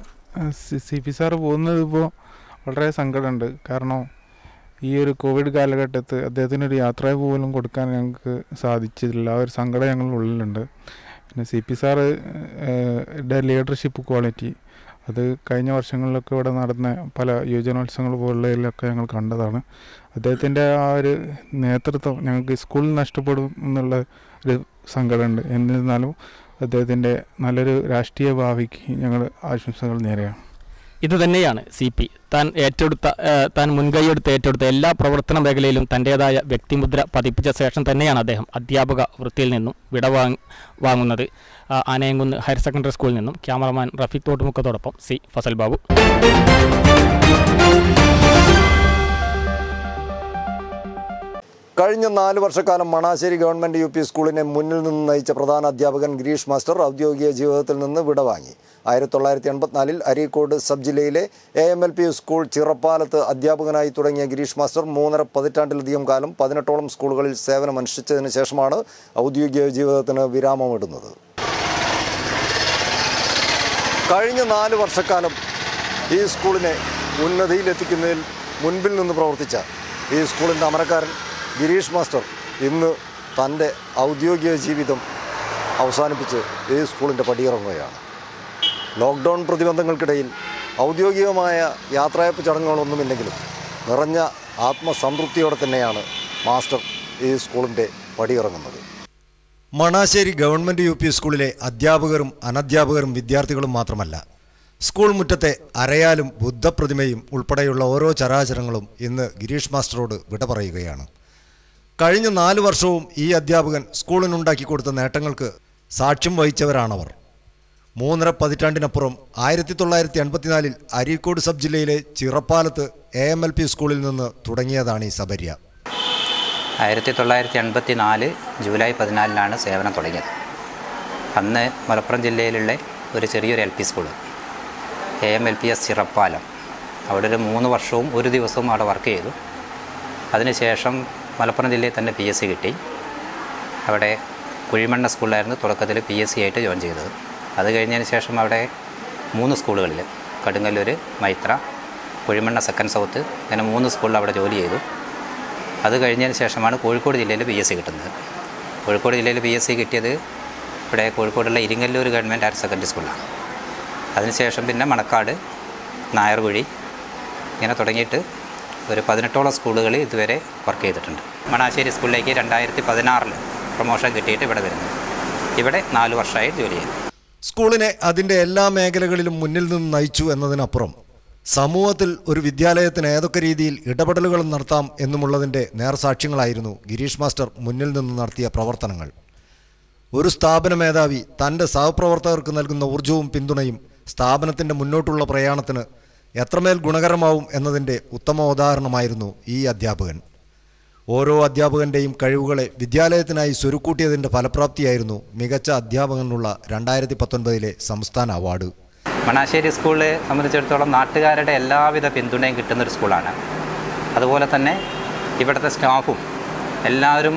സി പി സാറ് പോകുന്നത് ഇപ്പോൾ വളരെ സങ്കടമുണ്ട് കാരണം ഈ ഒരു കോവിഡ് കാലഘട്ടത്ത് അദ്ദേഹത്തിന് ഒരു യാത്ര പോലും കൊടുക്കാൻ ഞങ്ങൾക്ക് സാധിച്ചിട്ടില്ല ആ ഒരു സങ്കടം ഞങ്ങളുടെ ഉള്ളിലുണ്ട് പിന്നെ C P sir leadership quality അത് കഴിഞ്ഞ വർഷങ്ങളിലൊക്കെ ഇവിടെ നടന്ന പല യുവജനോത്സവങ്ങൾ പോലുള്ളതിലൊക്കെ ഞങ്ങൾ കണ്ടതാണ് അദ്ദേഹത്തിൻ്റെ ആ ഒരു നേതൃത്വം ഞങ്ങൾക്ക് സ്കൂളിൽ നഷ്ടപ്പെടും എന്നുള്ള ഒരു സങ്കടമുണ്ട് എന്നിരുന്നാലും അദ്ദേഹത്തിൻ്റെ നല്ലൊരു രാഷ്ട്രീയ ഭാവിക്ക് ഞങ്ങൾ ആശംസകൾ നേരെയാണ് ഇത് തന്നെയാണ് സി പി താൻ ഏറ്റെടുത്ത ഏഹ്, താൻ മുൻകൈയെടുത്ത് ഏറ്റെടുത്ത എല്ലാ പ്രവർത്തന മേഖലയിലും തൻ്റേതായ വ്യക്തിമുദ്ര പതിപ്പിച്ച ശേഷം തന്നെയാണ് അദ്ദേഹം അധ്യാപക വൃത്തിയിൽ നിന്നും വിട വാങ് വാങ്ങുന്നത് ആ, ആനയങ്കുന്ന് ഹയർ സെക്കൻഡറി സ്കൂളിൽ നിന്നും ക്യാമറമാൻ റഫീഖ് തോട്ടുമുക്കത്തോടൊപ്പം സി ഫസൽ ബാബു കഴിഞ്ഞ നാല് വർഷക്കാലം മണാശ്ശേരി ഗവൺമെൻറ് യു പി സ്കൂളിനെ മുന്നിൽ നിന്ന് നയിച്ച പ്രധാന അധ്യാപകൻ ഗിരീഷ് മാസ്റ്റർ ഔദ്യോഗിക ജീവിതത്തിൽ നിന്ന് വിടവാങ്ങി ആയിരത്തി തൊള്ളായിരത്തി എൺപത്തിനാലിൽ അരീക്കോട് സബ് ജില്ലയിലെ A M L P school ചിറപ്പാലത്ത് അധ്യാപകനായി തുടങ്ങിയ ഗിരീഷ് മാസ്റ്റർ മൂന്നര പതിറ്റാണ്ടിലധികം കാലം പതിനെട്ടോളം സ്കൂളുകളിൽ സേവനമനുഷ്ഠിച്ചതിന് ശേഷമാണ് ഔദ്യോഗിക ജീവിതത്തിന് വിരാമമിടുന്നത് കഴിഞ്ഞ നാല് വർഷക്കാലം ഈ സ്കൂളിനെ ഉന്നതിയിലെത്തിക്കുന്നതിൽ മുൻപിൽ നിന്ന് പ്രവർത്തിച്ച ഈ സ്കൂളിൻ്റെ അമരക്കാരൻ ഗിരീഷ് മാസ്റ്റർ ഇന്ന് തൻ്റെ ഔദ്യോഗിക ജീവിതം അവസാനിപ്പിച്ച് ഈ സ്കൂളിൻ്റെ പടിയിറങ്ങുകയാണ് ലോക്ക്ഡൗൺ പ്രതിബന്ധങ്ങൾക്കിടയിൽ ഔദ്യോഗികമായ യാത്രയപ്പ് ചടങ്ങുകളൊന്നുമില്ലെങ്കിലും നിറഞ്ഞ ആത്മസംതൃപ്തിയോടെ തന്നെയാണ് മാസ്റ്റർ ഈ സ്കൂളിൻ്റെ പടിയിറങ്ങുന്നത് മണാശ്ശേരി ഗവൺമെൻറ് യു പി സ്കൂളിലെ അധ്യാപകരും അനധ്യാപകരും വിദ്യാർത്ഥികളും മാത്രമല്ല സ്കൂൾ മുറ്റത്തെ അരയാലും ബുദ്ധപ്രതിമയും ഉൾപ്പെടെയുള്ള ഓരോ ചരാചരങ്ങളും ഇന്ന് ഗിരീഷ് മാസ്റ്ററോട് വിട പറയുകയാണ് കഴിഞ്ഞ നാല് വർഷവും ഈ അധ്യാപകൻ സ്കൂളിനുണ്ടാക്കി കൊടുത്ത നേട്ടങ്ങൾക്ക് സാക്ഷ്യം വഹിച്ചവരാണവർ മൂന്നര പതിറ്റാണ്ടിനപ്പുറം ആയിരത്തി തൊള്ളായിരത്തി എൺപത്തിനാലിൽ അരീക്കോട് സബ് ജില്ലയിലെ ചിറപ്പാലത്ത് എ എം എൽ പി സ്കൂളിൽ നിന്ന് തുടങ്ങിയതാണ് ഈ സബര്യ ആയിരത്തി തൊള്ളായിരത്തി എൺപത്തി നാല് ജൂലൈ പതിനാലിനാണ് സേവനം തുടങ്ങിയത് അന്ന് മലപ്പുറം ജില്ലയിലുള്ള ഒരു ചെറിയൊരു L P school A M L P S Chirappalam അവിടെ ഒരു മൂന്ന് വർഷവും ഒരു ദിവസവും അവിടെ വർക്ക് ചെയ്തു അതിനുശേഷം മലപ്പുറം ജില്ലയിൽ തന്നെ പി എസ് സി കിട്ടി അവിടെ കുഴിമണ്ണ സ്കൂളിലായിരുന്നു തുടക്കത്തിൽ പി എസ് സി ആയിട്ട് ജോയിൻ ചെയ്തത് അത് കഴിഞ്ഞതിന് ശേഷം അവിടെ മൂന്ന് സ്കൂളുകളിൽ കടുങ്ങല്ലൂർ മൈത്ര കുഴിമണ്ണ സെക്കൻഡ് സൗത്ത് അങ്ങനെ മൂന്ന് സ്കൂളിൽ അവിടെ ജോലി ചെയ്തു അത് കഴിഞ്ഞതിന് ശേഷമാണ് കോഴിക്കോട് ജില്ലയിൽ പി എസ് സി കിട്ടുന്നത് കോഴിക്കോട് ജില്ലയിൽ പി എസ് സി കിട്ടിയത് ഇവിടെ കോഴിക്കോടുള്ള ഇരിങ്ങല്ലൂർ ഗവൺമെൻറ് ഹയർ സെക്കൻഡറി സ്കൂളിലാണ് അതിനുശേഷം പിന്നെ മണക്കാട് നായർകുഴി ഇങ്ങനെ തുടങ്ങിയിട്ട് ഒരു പതിനെട്ടോളം സ്കൂളുകൾ ഇതുവരെ വർക്ക് ചെയ്തിട്ടുണ്ട് മണാശ്ശേരി സ്കൂളിലേക്ക് രണ്ടായിരത്തി പതിനാറിൽ പ്രൊമോഷൻ കിട്ടിയിട്ട് ഇവിടെ വരുന്നത് ഇവിടെ നാല് വർഷമായി ജോലി ചെയ്യുന്നു സ്കൂളിനെ അതിൻ്റെ എല്ലാ മേഖലകളിലും മുന്നിൽ നിന്ന് നയിച്ചു എന്നതിനപ്പുറം സമൂഹത്തിൽ ഒരു വിദ്യാലയത്തിന് ഏതൊക്കെ രീതിയിൽ ഇടപെടലുകൾ നടത്താം എന്നുമുള്ളതിൻ്റെ നേർസാക്ഷ്യങ്ങളായിരുന്നു ഗിരീഷ് മാസ്റ്റർ മുന്നിൽ നിന്ന് നടത്തിയ പ്രവർത്തനങ്ങൾ ഒരു സ്ഥാപന മേധാവി തൻ്റെ സഹപ്രവർത്തകർക്ക് നൽകുന്ന ഊർജവും പിന്തുണയും സ്ഥാപനത്തിൻ്റെ മുന്നോട്ടുള്ള പ്രയാണത്തിന് എത്രമേൽ ഗുണകരമാവും എന്നതിൻ്റെ ഉത്തമ ഉദാഹരണമായിരുന്നു ഈ അധ്യാപകൻ ഓരോ അധ്യാപകൻ്റെയും കഴിവുകളെ വിദ്യാലയത്തിനായി സ്വരുക്കൂട്ടിയതിൻ്റെ ഫലപ്രാപ്തിയായിരുന്നു മികച്ച അധ്യാപകനുള്ള രണ്ടായിരത്തി പത്തൊൻപതിലെ സംസ്ഥാന അവാർഡ് മണാശ്ശേരി സ്കൂളിനെ സംബന്ധിച്ചിടത്തോളം നാട്ടുകാരുടെ എല്ലാവിധ പിന്തുണയും കിട്ടുന്നൊരു സ്കൂളാണ് അതുപോലെ തന്നെ ഇവിടുത്തെ സ്റ്റാഫും എല്ലാവരും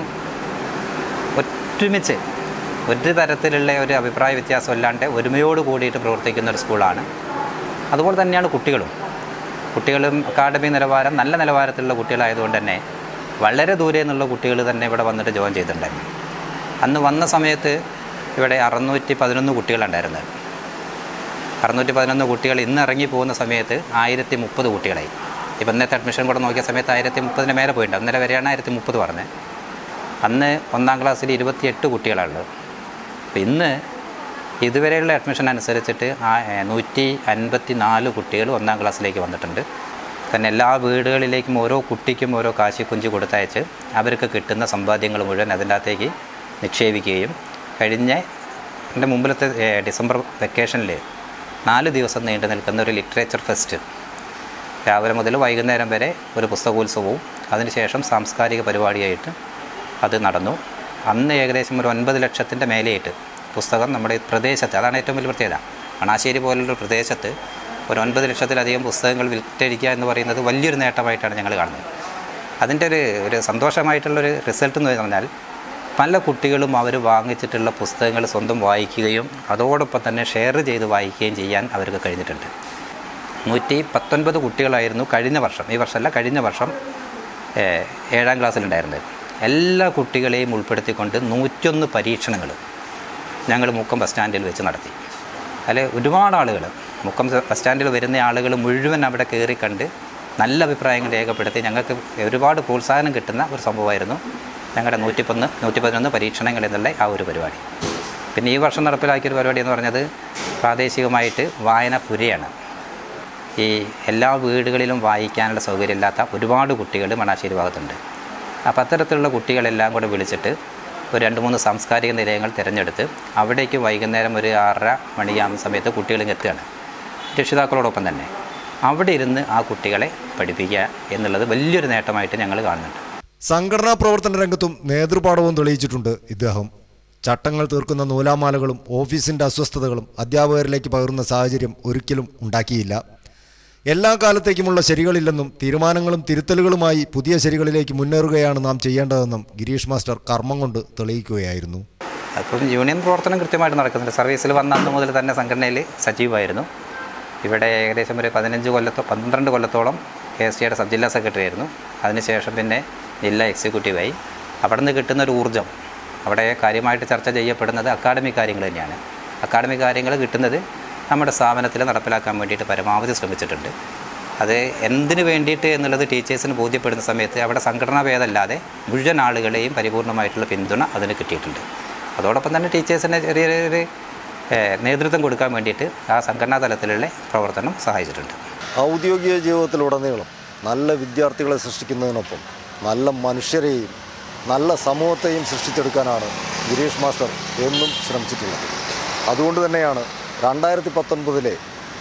ഒരുമിച്ച് ഒരു തരത്തിലുള്ള ഒരു അഭിപ്രായ വ്യത്യാസം ഇല്ലാണ്ട് ഒരുമയോട് കൂടിയിട്ട് പ്രവർത്തിക്കുന്ന ഒരു സ്കൂളാണ് അതുപോലെ തന്നെയാണ് കുട്ടികളും കുട്ടികളും അക്കാഡമി നിലവാരം നല്ല നിലവാരത്തിലുള്ള കുട്ടികളായതുകൊണ്ട് തന്നെ വളരെ ദൂരെ നിന്നുള്ള കുട്ടികൾ തന്നെ ഇവിടെ വന്നിട്ട് ജോയിൻ ചെയ്തിട്ടുണ്ടായിരുന്നു അന്ന് വന്ന സമയത്ത് ഇവിടെ അറുന്നൂറ്റി പതിനൊന്ന് കുട്ടികളുണ്ടായിരുന്നത് അറുന്നൂറ്റി പതിനൊന്ന് കുട്ടികൾ ഇന്ന് ഇറങ്ങി പോകുന്ന സമയത്ത് ആയിരത്തി മുപ്പത് കുട്ടികളായി ഇപ്പം ഇന്നത്തെ അഡ്മിഷൻ കൂടെ നോക്കിയ സമയത്ത് ആയിരത്തി മുപ്പതിന് മേലെ പോയിട്ടുണ്ട് അന്നേരം വരെയാണ് ആയിരത്തി മുപ്പത് പറഞ്ഞത് അന്ന് ഒന്നാം ക്ലാസ്സിൽ ഇരുപത്തിയെട്ട് കുട്ടികളാണുള്ളത് അപ്പോൾ ഇന്ന് ഇതുവരെയുള്ള അഡ്മിഷൻ അനുസരിച്ചിട്ട് ആ നൂറ്റി അൻപത്തി നാല് കുട്ടികൾ ഒന്നാം ക്ലാസ്സിലേക്ക് വന്നിട്ടുണ്ട് തന്നെ എല്ലാ വീടുകളിലേക്കും ഓരോ കുട്ടിക്കും ഓരോ കാശി കുഞ്ചു കൊടുത്തയച്ച് അവർക്ക് കിട്ടുന്ന സമ്പാദ്യങ്ങൾ മുഴുവൻ അതിൻ്റെ അകത്തേക്ക് നിക്ഷേപിക്കുകയും കഴിഞ്ഞ എൻ്റെ മുമ്പിലത്തെ ഏഹ്, ഡിസംബർ വെക്കേഷനിൽ നാല് ദിവസം നീണ്ടു നിൽക്കുന്ന ഒരു ലിറ്ററേച്ചർ ഫെസ്റ്റ് രാവിലെ മുതൽ വൈകുന്നേരം വരെ ഒരു പുസ്തകോത്സവവും അതിനുശേഷം സാംസ്കാരിക പരിപാടിയായിട്ട് അത് നടന്നു അന്ന് ഏകദേശം ഒരു ഒൻപത് ലക്ഷത്തിൻ്റെ മേലെയായിട്ട് പുസ്തകം നമ്മുടെ ഈ പ്രദേശത്ത് അതാണ് ഏറ്റവും വലിയ പ്രത്യേകത മണാശ്ശേരി പോലുള്ളൊരു പ്രദേശത്ത് ഒരു ഒൻപത് ലക്ഷത്തിലധികം പുസ്തകങ്ങൾ വിറ്റഴിക്കുക എന്ന് പറയുന്നത് വലിയൊരു നേട്ടമായിട്ടാണ് ഞങ്ങൾ കാണുന്നത് അതിൻ്റെ ഒരു ഒരു സന്തോഷമായിട്ടുള്ളൊരു റിസൾട്ട് എന്ന് പറഞ്ഞാൽ പല കുട്ടികളും അവർ വാങ്ങിച്ചിട്ടുള്ള പുസ്തകങ്ങൾ സ്വന്തം വായിക്കുകയും അതോടൊപ്പം തന്നെ ഷെയർ ചെയ്ത് വായിക്കുകയും ചെയ്യാൻ അവർക്ക് കഴിഞ്ഞിട്ടുണ്ട് നൂറ്റി പത്തൊൻപത് കുട്ടികളായിരുന്നു കഴിഞ്ഞ വർഷം ഈ വർഷമല്ല കഴിഞ്ഞ വർഷം ഏഹ്, ഏഴാം ക്ലാസ്സിലുണ്ടായിരുന്നത് എല്ലാ കുട്ടികളെയും ഉൾപ്പെടുത്തിക്കൊണ്ട് നൂറ്റൊന്ന് പരീക്ഷണങ്ങൾ ഞങ്ങൾ മുക്കം ബസ് സ്റ്റാൻഡിൽ വെച്ച് നടത്തി അതിൽ ഒരുപാട് ആളുകൾ മുക്കം ബസ് സ്റ്റാൻഡിൽ വരുന്ന ആളുകൾ മുഴുവൻ അവിടെ കയറി കണ്ട് നല്ല അഭിപ്രായങ്ങൾ രേഖപ്പെടുത്തി ഞങ്ങൾക്ക് ഒരുപാട് പ്രോത്സാഹനം കിട്ടുന്ന ഒരു സംഭവമായിരുന്നു ഞങ്ങളുടെ നൂറ്റിപ്പൊന്ന് നൂറ്റി പതിനൊന്ന് പരീക്ഷണങ്ങൾ എന്നുള്ള ആ ഒരു പരിപാടി പിന്നെ ഈ വർഷം നടപ്പിലാക്കിയൊരു പരിപാടി എന്ന് പറഞ്ഞത് പ്രാദേശികമായിട്ട് വായനപ്പുരയാണ് ഈ എല്ലാ വീടുകളിലും വായിക്കാനുള്ള സൗകര്യമില്ലാത്ത ഒരുപാട് കുട്ടികൾ മണാശ്ശേരി ഭാഗത്തുണ്ട് അപ്പോൾ അത്തരത്തിലുള്ള കുട്ടികളെല്ലാം കൂടെ വിളിച്ചിട്ട് ഒരു രണ്ട് മൂന്ന് സാംസ്കാരിക നിലയങ്ങൾ തിരഞ്ഞെടുത്ത് അവിടേക്ക് വൈകുന്നേരം ഒരു ആറര മണിയാകുന്ന സമയത്ത് കുട്ടികൾ ഇങ്ങ് എത്തുകയാണ് രക്ഷിതാക്കളോടൊപ്പം തന്നെ അവിടെ ഇരുന്ന് ആ കുട്ടികളെ പഠിപ്പിക്കുക എന്നുള്ളത് വലിയൊരു നേട്ടമായിട്ട് ഞങ്ങൾ കാണുന്നുണ്ട് സംഘടനാ പ്രവർത്തന രംഗത്തും നേതൃപാഠവും തെളിയിച്ചിട്ടുണ്ട് ഇദ്ദേഹം ചട്ടങ്ങൾ തീർക്കുന്ന നൂലാമാലകളും ഓഫീസിൻ്റെ അസ്വസ്ഥതകളും അധ്യാപകരിലേക്ക് പകരുന്ന സാഹചര്യം ഒരിക്കലും ഉണ്ടാക്കിയില്ല എല്ലാ കാലത്തേക്കുമുള്ള ശരികളില്ലെന്നും തീരുമാനങ്ങളും തിരുത്തലുകളുമായി പുതിയ ശരികളിലേക്ക് മുന്നേറുകയാണ് നാം ചെയ്യേണ്ടതെന്നും ഗിരീഷ് മാസ്റ്റർ കർമ്മം കൊണ്ട് തെളിയിക്കുകയായിരുന്നു അപ്പം യൂണിയൻ പ്രവർത്തനം കൃത്യമായിട്ട് നടക്കുന്നുണ്ട് സർവീസിൽ വന്ന അന്ന് മുതൽ തന്നെ സംഘടനയിൽ സജീവമായിരുന്നു ഇവിടെ ഏകദേശം ഒരു പതിനഞ്ച് കൊല്ലത്തോ പന്ത്രണ്ട് കൊല്ലത്തോളം കെ എസ് ടിയുടെ സബ് ജില്ലാ സെക്രട്ടറി ആയിരുന്നു അതിനുശേഷം പിന്നെ ജില്ലാ എക്സിക്യൂട്ടീവായി അവിടെ നിന്ന് കിട്ടുന്ന ഒരു ഊർജ്ജം അവിടെ കാര്യമായിട്ട് ചർച്ച ചെയ്യപ്പെടുന്നത് അക്കാഡമിക് കാര്യങ്ങൾ തന്നെയാണ് അക്കാഡമിക് കാര്യങ്ങൾ കിട്ടുന്നത് നമ്മുടെ സ്ഥാപനത്തിൽ നടപ്പിലാക്കാൻ വേണ്ടിയിട്ട് പരമാവധി ശ്രമിച്ചിട്ടുണ്ട് അത് എന്തിനു വേണ്ടിയിട്ട് എന്നുള്ളത് ടീച്ചേഴ്സിന് ബോധ്യപ്പെടുന്ന സമയത്ത് അവിടെ സംഘടനാ ഭേദമല്ലാതെ മുഴുവൻ ആളുകളെയും പരിപൂർണമായിട്ടുള്ള പിന്തുണ അതിന് കിട്ടിയിട്ടുണ്ട് അതോടൊപ്പം തന്നെ ടീച്ചേഴ്സിന് ചെറിയ ഒരു ഏഹ്, നേതൃത്വം കൊടുക്കാൻ വേണ്ടിയിട്ട് ആ സംഘടനാ തലത്തിലുള്ള പ്രവർത്തനം സഹായിച്ചിട്ടുണ്ട് ഔദ്യോഗിക ജീവിതത്തിലുടനീളം നല്ല വിദ്യാർത്ഥികളെ സൃഷ്ടിക്കുന്നതിനൊപ്പം നല്ല മനുഷ്യരെയും നല്ല സമൂഹത്തെയും സൃഷ്ടിച്ചെടുക്കാനാണ് ഗിരീഷ് മാസ്റ്റർ എന്നും ശ്രമിച്ചിട്ടുള്ളത് അതുകൊണ്ട് തന്നെയാണ് രണ്ടായിരത്തി പത്തൊൻപതിലെ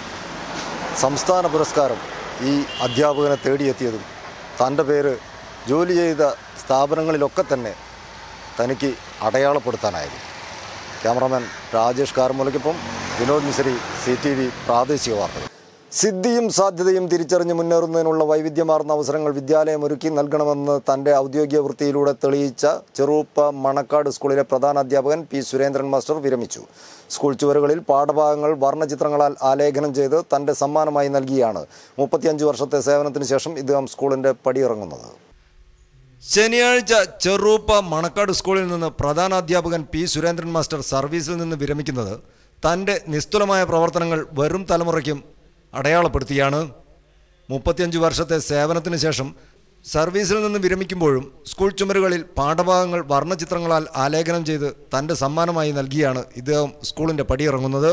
സംസ്ഥാന പുരസ്കാരം ഈ അധ്യാപകനെ തേടിയെത്തിയതും തൻ്റെ പേര് ജോലി ചെയ്ത സ്ഥാപനങ്ങളിലൊക്കെ തന്നെ തനിക്ക് അടയാളപ്പെടുത്താനായത് ക്യാമറാമാൻ രാജേഷ് കാർമൂലയ്ക്കൊപ്പം വിനോദ് മിസരി സി ടി വി പ്രാദേശിക വാർത്തകൾ സിദ്ധിയും സാധ്യതയും തിരിച്ചറിഞ്ഞ് മുന്നേറുന്നതിനുള്ള വൈവിധ്യമാർന്ന അവസരങ്ങൾ വിദ്യാലയം ഒരുക്കി നൽകണമെന്ന് തൻ്റെ ഔദ്യോഗിക വൃത്തിയിലൂടെ തെളിയിച്ച ചെറുപ്പ മണക്കാട് സ്കൂളിലെ പ്രധാന അധ്യാപകൻ പി സുരേന്ദ്രൻ മാസ്റ്റർ വിരമിച്ചു സ്കൂൾ ചുവരുകളിൽ പാഠഭാഗങ്ങൾ വർണ്ണചിത്രങ്ങളാൽ ആലേഖനം ചെയ്ത് തൻ്റെ സമ്മാനമായി നൽകിയാണ് മുപ്പത്തിയഞ്ച് വർഷത്തെ സേവനത്തിന് ശേഷം ഇദ്ദേഹം സ്കൂളിൻ്റെ പടിയിറങ്ങുന്നത് ശനിയാഴ്ച ചെറൂപ്പ മണക്കാട് സ്കൂളിൽ നിന്ന് പ്രധാന അധ്യാപകൻ പി സുരേന്ദ്രൻ മാസ്റ്റർ സർവീസിൽ നിന്ന് വിരമിക്കുന്നത് തൻ്റെ നിസ്തുലമായ പ്രവർത്തനങ്ങൾ വരും തലമുറയ്ക്കും അടയാളപ്പെടുത്തിയാണ് മുപ്പത്തിയഞ്ച് വർഷത്തെ സേവനത്തിന് ശേഷം സർവീസിൽ നിന്ന് വിരമിക്കുമ്പോഴും സ്കൂൾ ചുമരുകളിൽ പാഠഭാഗങ്ങൾ വർണ്ണചിത്രങ്ങളാൽ ആലേഖനം ചെയ്ത് തൻ്റെ സമ്മാനമായി നൽകിയാണ് ഇദ്ദേഹം സ്കൂളിൻ്റെ പടിയിറങ്ങുന്നത്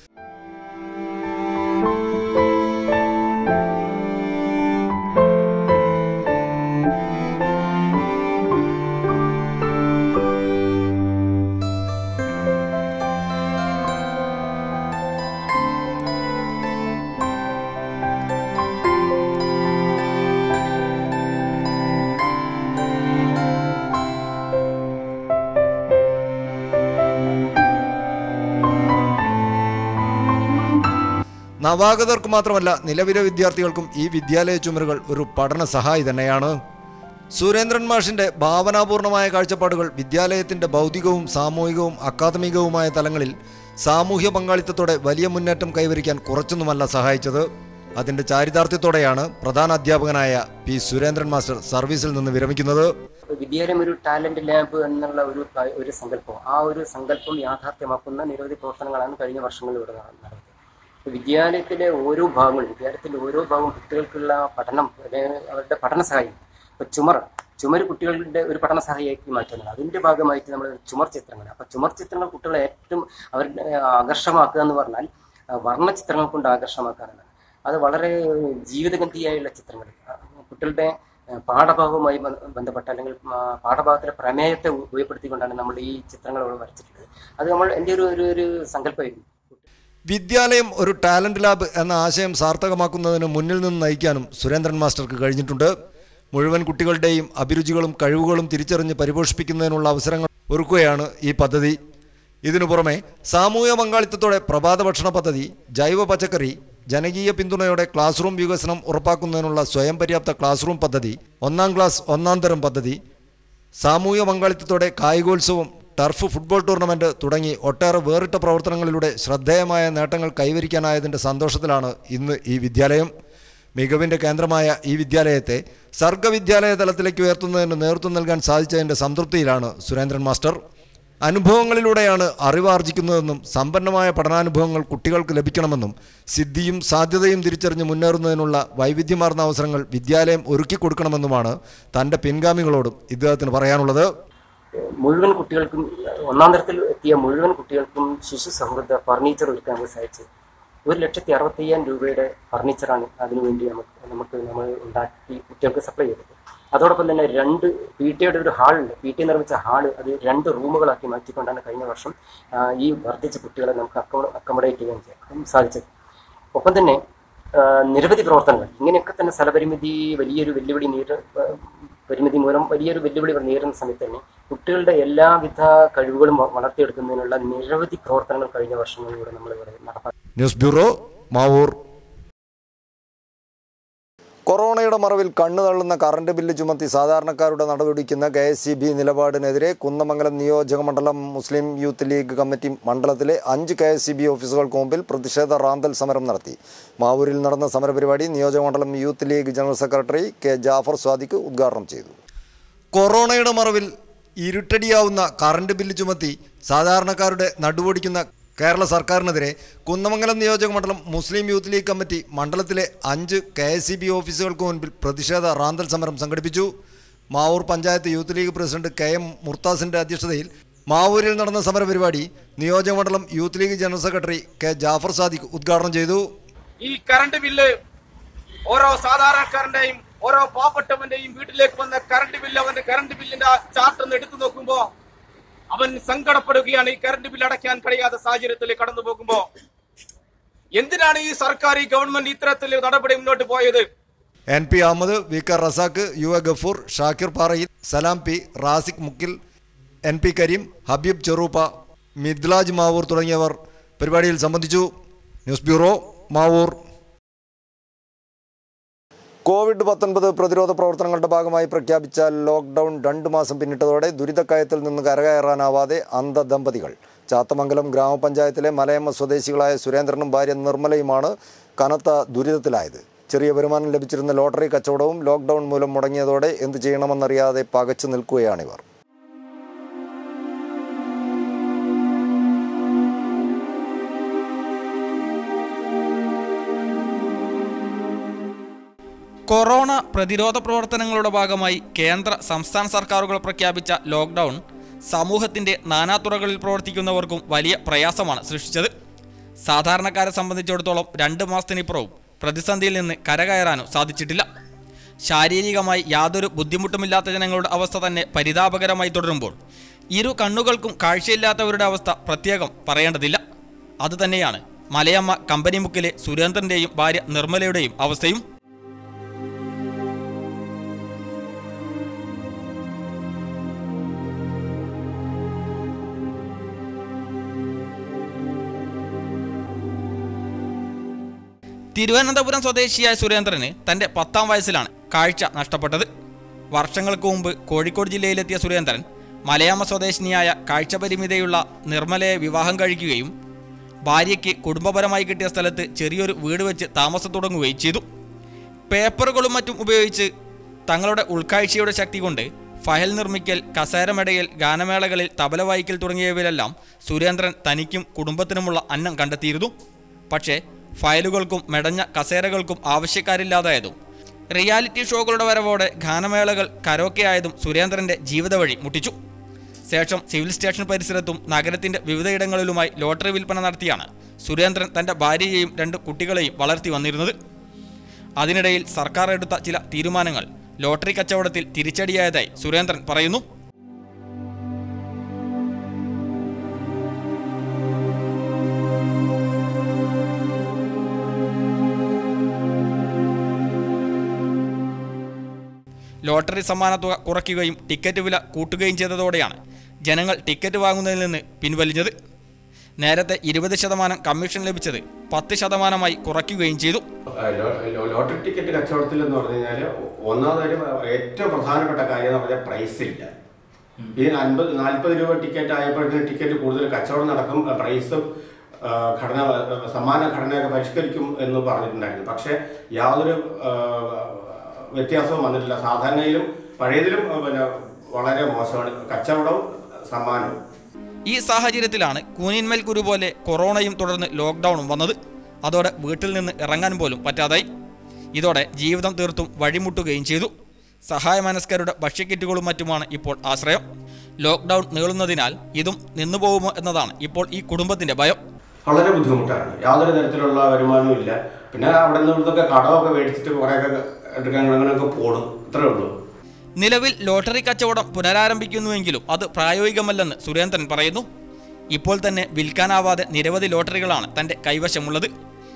നവാഗതർക്ക് മാത്രമല്ല നിലവിലെ വിദ്യാർത്ഥികൾക്കും ഈ വിദ്യാലയ ചുമരുകൾ ഒരു പഠന സഹായി തന്നെയാണ് സുരേന്ദ്രൻ മാഷിന്റെ ഭാവനാപൂർണമായ കാഴ്ചപ്പാടുകൾ വിദ്യാലയത്തിന്റെ ഭൗതികവും സാമൂഹികവും അക്കാദമികവുമായ തലങ്ങളിൽ സാമൂഹ്യ പങ്കാളിത്തത്തോടെ വലിയ മുന്നേറ്റം കൈവരിക്കാൻ കുറച്ചൊന്നുമല്ല സഹായിച്ചത് അതിന്റെ ചാരിതാർത്ഥ്യത്തോടെയാണ് പ്രധാന അധ്യാപകനായ പി സുരേന്ദ്രൻ മാസ്റ്റർ സർവീസിൽ നിന്ന് വിരമിക്കുന്നത് വിദ്യാലയം ഒരു ടാലന്റ് ലാബ് എന്നുള്ള ഒരു ക- ഒരു സങ്കല്പം ആ ഒരു സങ്കല്പം യാഥാർത്ഥ്യമാക്കുന്ന നിരവധി പ്രവർത്തനങ്ങളാണ് കഴിഞ്ഞ വർഷങ്ങളിൽ ഇവിടെ നട- നടന്നത് വിദ്യാലയത്തിലെ ഓരോ ഭാഗങ്ങളും വിദ്യാലയത്തിലെ ഓരോ ഭാഗവും കുട്ടികൾക്കുള്ള പഠനം അല്ലെങ്കിൽ അവരുടെ പഠന സഹായം ഇപ്പൊ ചുമർ ചുമർ കുട്ടികളുടെ ഒരു പഠന സഹായിയാക്കി മാറ്റുന്നത് അതിന്റെ ഭാഗമായിട്ട് നമ്മൾ ചുമർ ചിത്രങ്ങൾ അപ്പൊ ചുമർ ചിത്രങ്ങൾ കുട്ടികളെ ഏറ്റവും അവരുടെ ആകർഷമാക്കുക എന്ന് പറഞ്ഞാൽ ആ, വർണ്ണ ചിത്രങ്ങൾ കൊണ്ട് ആകർഷമാക്കുക എന്നതാണ് അത് വളരെ ജീവിതഗന്ധിയായുള്ള ചിത്രങ്ങൾ ആ, കുട്ടികളുടെ ആ, പാഠഭാഗവുമായി ബന്ധ- ബന്ധപ്പെട്ട അല്ലെങ്കിൽ ആ, പാഠഭാഗത്തിലെ പ്രമേയത്തെ ഉപയോഗപ്പെടുത്തിക്കൊണ്ടാണ് നമ്മൾ ഈ ചിത്രങ്ങൾ ഇവിടെ വരച്ചിട്ടുള്ളത് അത് നമ്മൾ എൻ്റെ ഒരു ഒരു ഒരു സങ്കല്പമായിരുന്നു വിദ്യാലയം ഒരു ടാലന്റ് ലാബ് എന്ന ആശയം സാർത്ഥകമാക്കുന്നതിന് മുന്നിൽ നിന്ന് നയിക്കാനും സുരേന്ദ്രൻ മാസ്റ്റർക്ക് കഴിഞ്ഞിട്ടുണ്ട് മുഴുവൻ കുട്ടികളുടെയും അഭിരുചികളും കഴിവുകളും തിരിച്ചറിഞ്ഞ് പരിപോഷിപ്പിക്കുന്നതിനുള്ള അവസരങ്ങൾ ഒരുക്കുകയാണ് ഈ പദ്ധതി ഇതിനു പുറമെ സാമൂഹ്യ പങ്കാളിത്തത്തോടെ പ്രഭാത ഭക്ഷണ പദ്ധതി ജൈവ പച്ചക്കറി ജനകീയ പിന്തുണയോടെ ക്ലാസ് റൂം വികസനം ഉറപ്പാക്കുന്നതിനുള്ള സ്വയം പര്യാപ്ത ക്ലാസ് റൂം പദ്ധതി ഒന്നാം ക്ലാസ് ഒന്നാം തരം പദ്ധതി സാമൂഹ്യ പങ്കാളിത്തത്തോടെ കായികോത്സവം ടർഫ് ഫുട്ബോൾ ടൂർണമെന്റ് തുടങ്ങി ഒട്ടേറെ വേറിട്ട പ്രവർത്തനങ്ങളിലൂടെ ശ്രദ്ധേയമായ നേട്ടങ്ങൾ കൈവരിക്കാനായതിൻ്റെ സന്തോഷത്തിലാണ് ഇന്ന് ഈ വിദ്യാലയം മികവിൻ്റെ കേന്ദ്രമായ ഈ വിദ്യാലയത്തെ സർഗവിദ്യാലയ തലത്തിലേക്ക് ഉയർത്തുന്നതിന് നേതൃത്വം നൽകാൻ സാധിച്ചതിൻ്റെ സംതൃപ്തിയിലാണ് സുരേന്ദ്രൻ മാസ്റ്റർ അനുഭവങ്ങളിലൂടെയാണ് അറിവാർജിക്കുന്നതെന്നും സമ്പന്നമായ പഠനാനുഭവങ്ങൾ കുട്ടികൾക്ക് ലഭിക്കണമെന്നും സിദ്ധിയും സാധ്യതയും തിരിച്ചറിഞ്ഞ് മുന്നേറുന്നതിനുള്ള വൈവിധ്യമാർന്ന അവസരങ്ങൾ വിദ്യാലയം ഒരുക്കി കൊടുക്കണമെന്നുമാണ് തൻ്റെ പിൻഗാമികളോടും ഇദ്ദേഹത്തിന് പറയാനുള്ളത് മുഴുവൻ കുട്ടികൾക്കും ഒന്നാം തരത്തിൽ എത്തിയ മുഴുവൻ കുട്ടികൾക്കും ശിശു സൗഹൃദ ഫർണിച്ചർ ഒരുക്കാൻ നമുക്ക് സാധിച്ചത് ഒരു ലക്ഷത്തി അറുപത്തി അയ്യായിരം രൂപയുടെ ഫർണിച്ചറാണ് അതിനുവേണ്ടി നമുക്ക് നമുക്ക് നമ്മൾ ഉണ്ടാക്കി കുട്ടികൾക്ക് സപ്ലൈ ചെയ്തത് അതോടൊപ്പം തന്നെ രണ്ട് പി ടിയുടെ ഒരു ഹാളുണ്ട് പി ടി നിർമ്മിച്ച ഹാള് അത് രണ്ട് റൂമുകളാക്കി മാറ്റിക്കൊണ്ടാണ് കഴിഞ്ഞ വർഷം ആ, ഈ വർദ്ധിച്ച കുട്ടികളെ നമുക്ക് അക്കോമഡേറ്റ് ചെയ്യാൻ ചെയ്യാൻ സാധിച്ചത് ഒപ്പം തന്നെ ആ, നിരവധി പ്രവർത്തനങ്ങൾ ഇങ്ങനെയൊക്കെ തന്നെ സ്ഥലപരിമിതി വലിയൊരു വെല്ലുവിളി നേരി പരിമിതി മൂലം വലിയൊരു വെല്ലുവിളി ഇവർ നേരിടുന്ന സമയത്ത് തന്നെ കുട്ടികളുടെ എല്ലാവിധ കഴിവുകളും വ- വളർത്തിയെടുക്കുന്നതിനുള്ള നിരവധി പ്രവർത്തനങ്ങൾ കഴിഞ്ഞ വർഷങ്ങളിലൂടെ നമ്മൾ ഇവിടെ നടപ്പാക്കി ന്യൂസ് ബ്യൂറോ മാവൂർ കൊറോണയുടെ മറവിൽ കണ്ണു തള്ളുന്ന കറണ്ട് ബില്ല് ചുമത്തി സാധാരണക്കാരുടെ നടപടിക്കുന്ന കെ എസ് സി ബി നിലപാടിനെതിരെ കുന്നമംഗലം നിയോജക മണ്ഡലം മുസ്ലിം യൂത്ത് ലീഗ് കമ്മിറ്റി മണ്ഡലത്തിലെ അഞ്ച് കെ എസ് സി ബി ഓഫീസുകൾക്ക് മുമ്പിൽ പ്രതിഷേധ റാന്തൽ സമരം നടത്തി മാവൂരിൽ നടന്ന സമരപരിപാടി നിയോജക മണ്ഡലം Youth League general secretary K Jafar Sadiq ഉദ്ഘാടനം ചെയ്തു കൊറോണയുടെ മറവിൽ ഇരുട്ടടിയാവുന്ന കറണ്ട് ബില്ല് ചുമത്തി സാധാരണക്കാരുടെ നടുവൊടിക്കുന്ന കേരള സർക്കാരിനെതിരെ കുന്നമംഗലം നിയോജക മണ്ഡലം മുസ്ലിം യൂത്ത് ലീഗ് കമ്മിറ്റി മണ്ഡലത്തിലെ അഞ്ച് കെ എസ് സി ബി ഓഫീസുകൾക്ക് മുൻപിൽ പ്രതിഷേധ റാന്തൽ സമരം സംഘടിപ്പിച്ചു Mavoor panchayat Youth League president K M മുർത്താസിന്റെ അധ്യക്ഷതയിൽ മാവൂരിൽ നടന്ന സമരപരിപാടി നിയോജക മണ്ഡലം Youth League general secretary K Jafar Sadiq ഉദ്ഘാടനം ചെയ്തു ഈ കറണ്ട് ബില്ല് ഓരോ സാധാരണക്കാരന്റെയും ഓരോ പാവപ്പെട്ടവന്റെയും വീട്ടിലേക്ക് വന്ന കറണ്ട് ബില്ല് അവന്റെ കറണ്ട് ബില്ലിന്റെ ചാർട്ട് ഒന്ന് എടുത്തു നോക്കുമ്പോ അവൻ സങ്കടപ്പെടുകയാണ് ഈ കറണ്ട് ബില്ല് അടയ്ക്കാൻ കഴിയാത്ത സാഹചര്യത്തിൽ കടന്നു പോകുമ്പോ എന്തിനാണ് ഈ സർക്കാർ ഈ ഗവൺമെന്റ് ഇത്തരത്തിൽ നടപടി മുന്നോട്ട് പോയത് N P Ahmed V K Razak U A Gafoor Shakir Parayil Salam P Rasiq Mukkil N P Kareem Habeeb Cheruppa Midlaj Mavoor തുടങ്ങിയവർ പരിപാടിയിൽ സംബന്ധിച്ചു ന്യൂസ് ബ്യൂറോ മാവൂർ കോവിഡ് പത്തൊൻപത് പ്രതിരോധ പ്രവർത്തനങ്ങളുടെ ഭാഗമായി പ്രഖ്യാപിച്ച ലോക്ക്ഡൌൺ രണ്ട് മാസം പിന്നിട്ടതോടെ ദുരിതക്കയത്തിൽ നിന്ന് കരകയറാനാവാതെ അന്ധദമ്പതികൾ ചാത്തമംഗലം ഗ്രാമപഞ്ചായത്തിലെ മലയമ്മ സ്വദേശികളായ സുരേന്ദ്രനും ഭാര്യ നിർമ്മലയുമാണ് കനത്ത ദുരിതത്തിലായത് ചെറിയ വരുമാനം ലഭിച്ചിരുന്ന ലോട്ടറി കച്ചവടവും ലോക്ക്ഡൌൺ മൂലം മുടങ്ങിയതോടെ എന്തു ചെയ്യണമെന്നറിയാതെ പകച്ചു നിൽക്കുകയാണിവർ കൊറോണ പ്രതിരോധ പ്രവർത്തനങ്ങളുടെ ഭാഗമായി കേന്ദ്ര സംസ്ഥാന സർക്കാരുകൾ പ്രഖ്യാപിച്ച ലോക്ക്ഡൗൺ സമൂഹത്തിന്റെ നാനാതുറകളിൽ പ്രവർത്തിക്കുന്നവർക്കും വലിയ പ്രയാസമാണ് സൃഷ്ടിച്ചത് സാധാരണക്കാരെ സംബന്ധിച്ചിടത്തോളം രണ്ട് മാസത്തിനിപ്പുറവും പ്രതിസന്ധിയിൽ നിന്ന് കരകയറാനും സാധിച്ചിട്ടില്ല ശാരീരികമായി യാതൊരു ബുദ്ധിമുട്ടുമില്ലാത്ത ജനങ്ങളുടെ അവസ്ഥ തന്നെ പരിതാപകരമായി തുടരുമ്പോൾ ഇരു കണ്ണുകൾക്കും കാഴ്ചയില്ലാത്തവരുടെ അവസ്ഥ പ്രത്യേകം പറയേണ്ടതില്ല അതുതന്നെയാണ് മലയമ്മ കമ്പനിമുക്കിലെ സുരേന്ദ്രന്റെയും ഭാര്യ നിർമ്മലയുടെയും അവസ്ഥയും തിരുവനന്തപുരം സ്വദേശിയായ സുരേന്ദ്രന് തന്റെ പത്താം വയസ്സിലാണ് കാഴ്ച നഷ്ടപ്പെട്ടത് വർഷങ്ങൾക്ക് മുമ്പ് കോഴിക്കോട് ജില്ലയിലെത്തിയ സുരേന്ദ്രൻ മലയാമ സ്വദേശിനിയായ കാഴ്ചപരിമിതയുള്ള നിർമ്മലയെ വിവാഹം കഴിക്കുകയും ഭാര്യയ്ക്ക് കുടുംബപരമായി കിട്ടിയ സ്ഥലത്ത് ചെറിയൊരു വീട് വെച്ച് താമസം തുടങ്ങുകയും ചെയ്തു പേപ്പറുകളും മറ്റും ഉപയോഗിച്ച് തങ്ങളുടെ ഉൾക്കാഴ്ചയുടെ ശക്തി കൊണ്ട് ഫയൽ നിർമ്മിക്കൽ കസേരമെടയൽ ഗാനമേളകളിൽ തബല വായിക്കൽ തുടങ്ങിയവയിലെല്ലാം സുരേന്ദ്രൻ തനിക്കും കുടുംബത്തിനുമുള്ള അന്നം കണ്ടെത്തിയിരുന്നു പക്ഷേ ഫയലുകൾക്കും മെടഞ്ഞ കസേരകൾക്കും ആവശ്യക്കാരില്ലാതായതും റിയാലിറ്റി ഷോകളുടെ വരവോടെ ഗാനമേളകൾ കരോക്കെ ആയതും സുരേന്ദ്രന്റെ ജീവിത വഴി മുട്ടിച്ചു ശേഷം സിവിൽ സ്റ്റേഷൻ പരിസരത്തും നഗരത്തിന്റെ വിവിധയിടങ്ങളിലുമായി ലോട്ടറി വിൽപ്പന നടത്തിയാണ് സുരേന്ദ്രൻ തന്റെ ഭാര്യയെയും രണ്ട് കുട്ടികളെയും വളർത്തി വന്നിരുന്നത് അതിനിടയിൽ സർക്കാർ എടുത്ത ചില തീരുമാനങ്ങൾ ലോട്ടറി കച്ചവടത്തിൽ തിരിച്ചടിയായതായി സുരേന്ദ്രൻ പറയുന്നു ലോട്ടറി സമ്മാന തുക കുറയ്ക്കുകയും ടിക്കറ്റ് വില കൂട്ടുകയും ചെയ്തതോടെയാണ് ജനങ്ങൾ ടിക്കറ്റ് വാങ്ങുന്നതിൽ നിന്ന് പിൻവലിഞ്ഞത് നേരത്തെ ഇരുപത് ശതമാനം കമ്മീഷൻ ലഭിച്ചത് പത്ത് ശതമാനമായി കുറയ്ക്കുകയും ചെയ്തു ലോ- ലോ- ലോട്ടറി ടിക്കറ്റ് കച്ചവടത്തിൽ എന്ന് പറഞ്ഞു കഴിഞ്ഞാൽ ഒന്നാമതായിട്ട് ഏറ്റവും പ്രധാനപ്പെട്ട കാര്യം എന്ന് പറഞ്ഞാൽ പ്രൈസ് ഇല്ല ഈ അൻപത് നാൽപ്പത് രൂപ ടിക്കറ്റ് ആയപ്പോഴത്തേന് ടിക്കറ്റ് കൂടുതൽ കച്ചവടം നടക്കും പ്രൈസും ആ, ഘടന ആ, സമ്മാന ഘടനയൊക്കെ പരിഷ്കരിക്കും എന്ന് പറഞ്ഞിട്ടുണ്ടായിരുന്നു പക്ഷേ യാതൊരു ആ, വ്യത്യാസവും വന്നിട്ടില്ല സാധാരണയിലും പഴയതിലും ആ, പിന്നെ വളരെ മോശമാണ് കച്ചവടവും സമ്മാനവും ഈ സാഹചര്യത്തിലാണ് കൂനിന്മേൽ കുരു പോലെ കൊറോണയും തുടർന്ന് ലോക്ക്ഡൌണും വന്നത് അതോടെ വീട്ടിൽ നിന്ന് ഇറങ്ങാൻ പോലും പറ്റാതായി ഇതോടെ ജീവിതം തീർത്തും വഴിമുട്ടുകയും ചെയ്തു സഹായമനസ്കരുടെ ഭക്ഷ്യക്കിറ്റുകളും മറ്റുമാണ് ഇപ്പോൾ ആശ്രയം ലോക്ക്ഡൌൺ നീളുന്നതിനാൽ ഇതും നിന്നുപോകുമോ എന്നതാണ് ഇപ്പോൾ ഈ കുടുംബത്തിന്റെ ഭയം വളരെ ബുദ്ധിമുട്ടാണ് യാതൊരു തരത്തിലുള്ള വരുമാനവും ഇല്ല പിന്നെ അവിടെ നിന്ന് ഇവിടുന്നൊക്കെ കടമൊക്കെ മേടിച്ചിട്ട് കുറേയൊക്കെ എടുക്കാൻ അങ്ങനെയൊക്കെ പോടും ഇത്രേ ഉള്ളൂ നിലവിൽ ലോട്ടറി കച്ചവടം പുനരാരംഭിക്കുന്നുവെങ്കിലും അത് പ്രായോഗികമല്ലെന്ന് സുരേന്ദ്രൻ പറയുന്നു ഇപ്പോൾ തന്നെ വിൽക്കാനാവാതെ നിരവധി ലോട്ടറികളാണ് തന്റെ കൈവശമുള്ളത്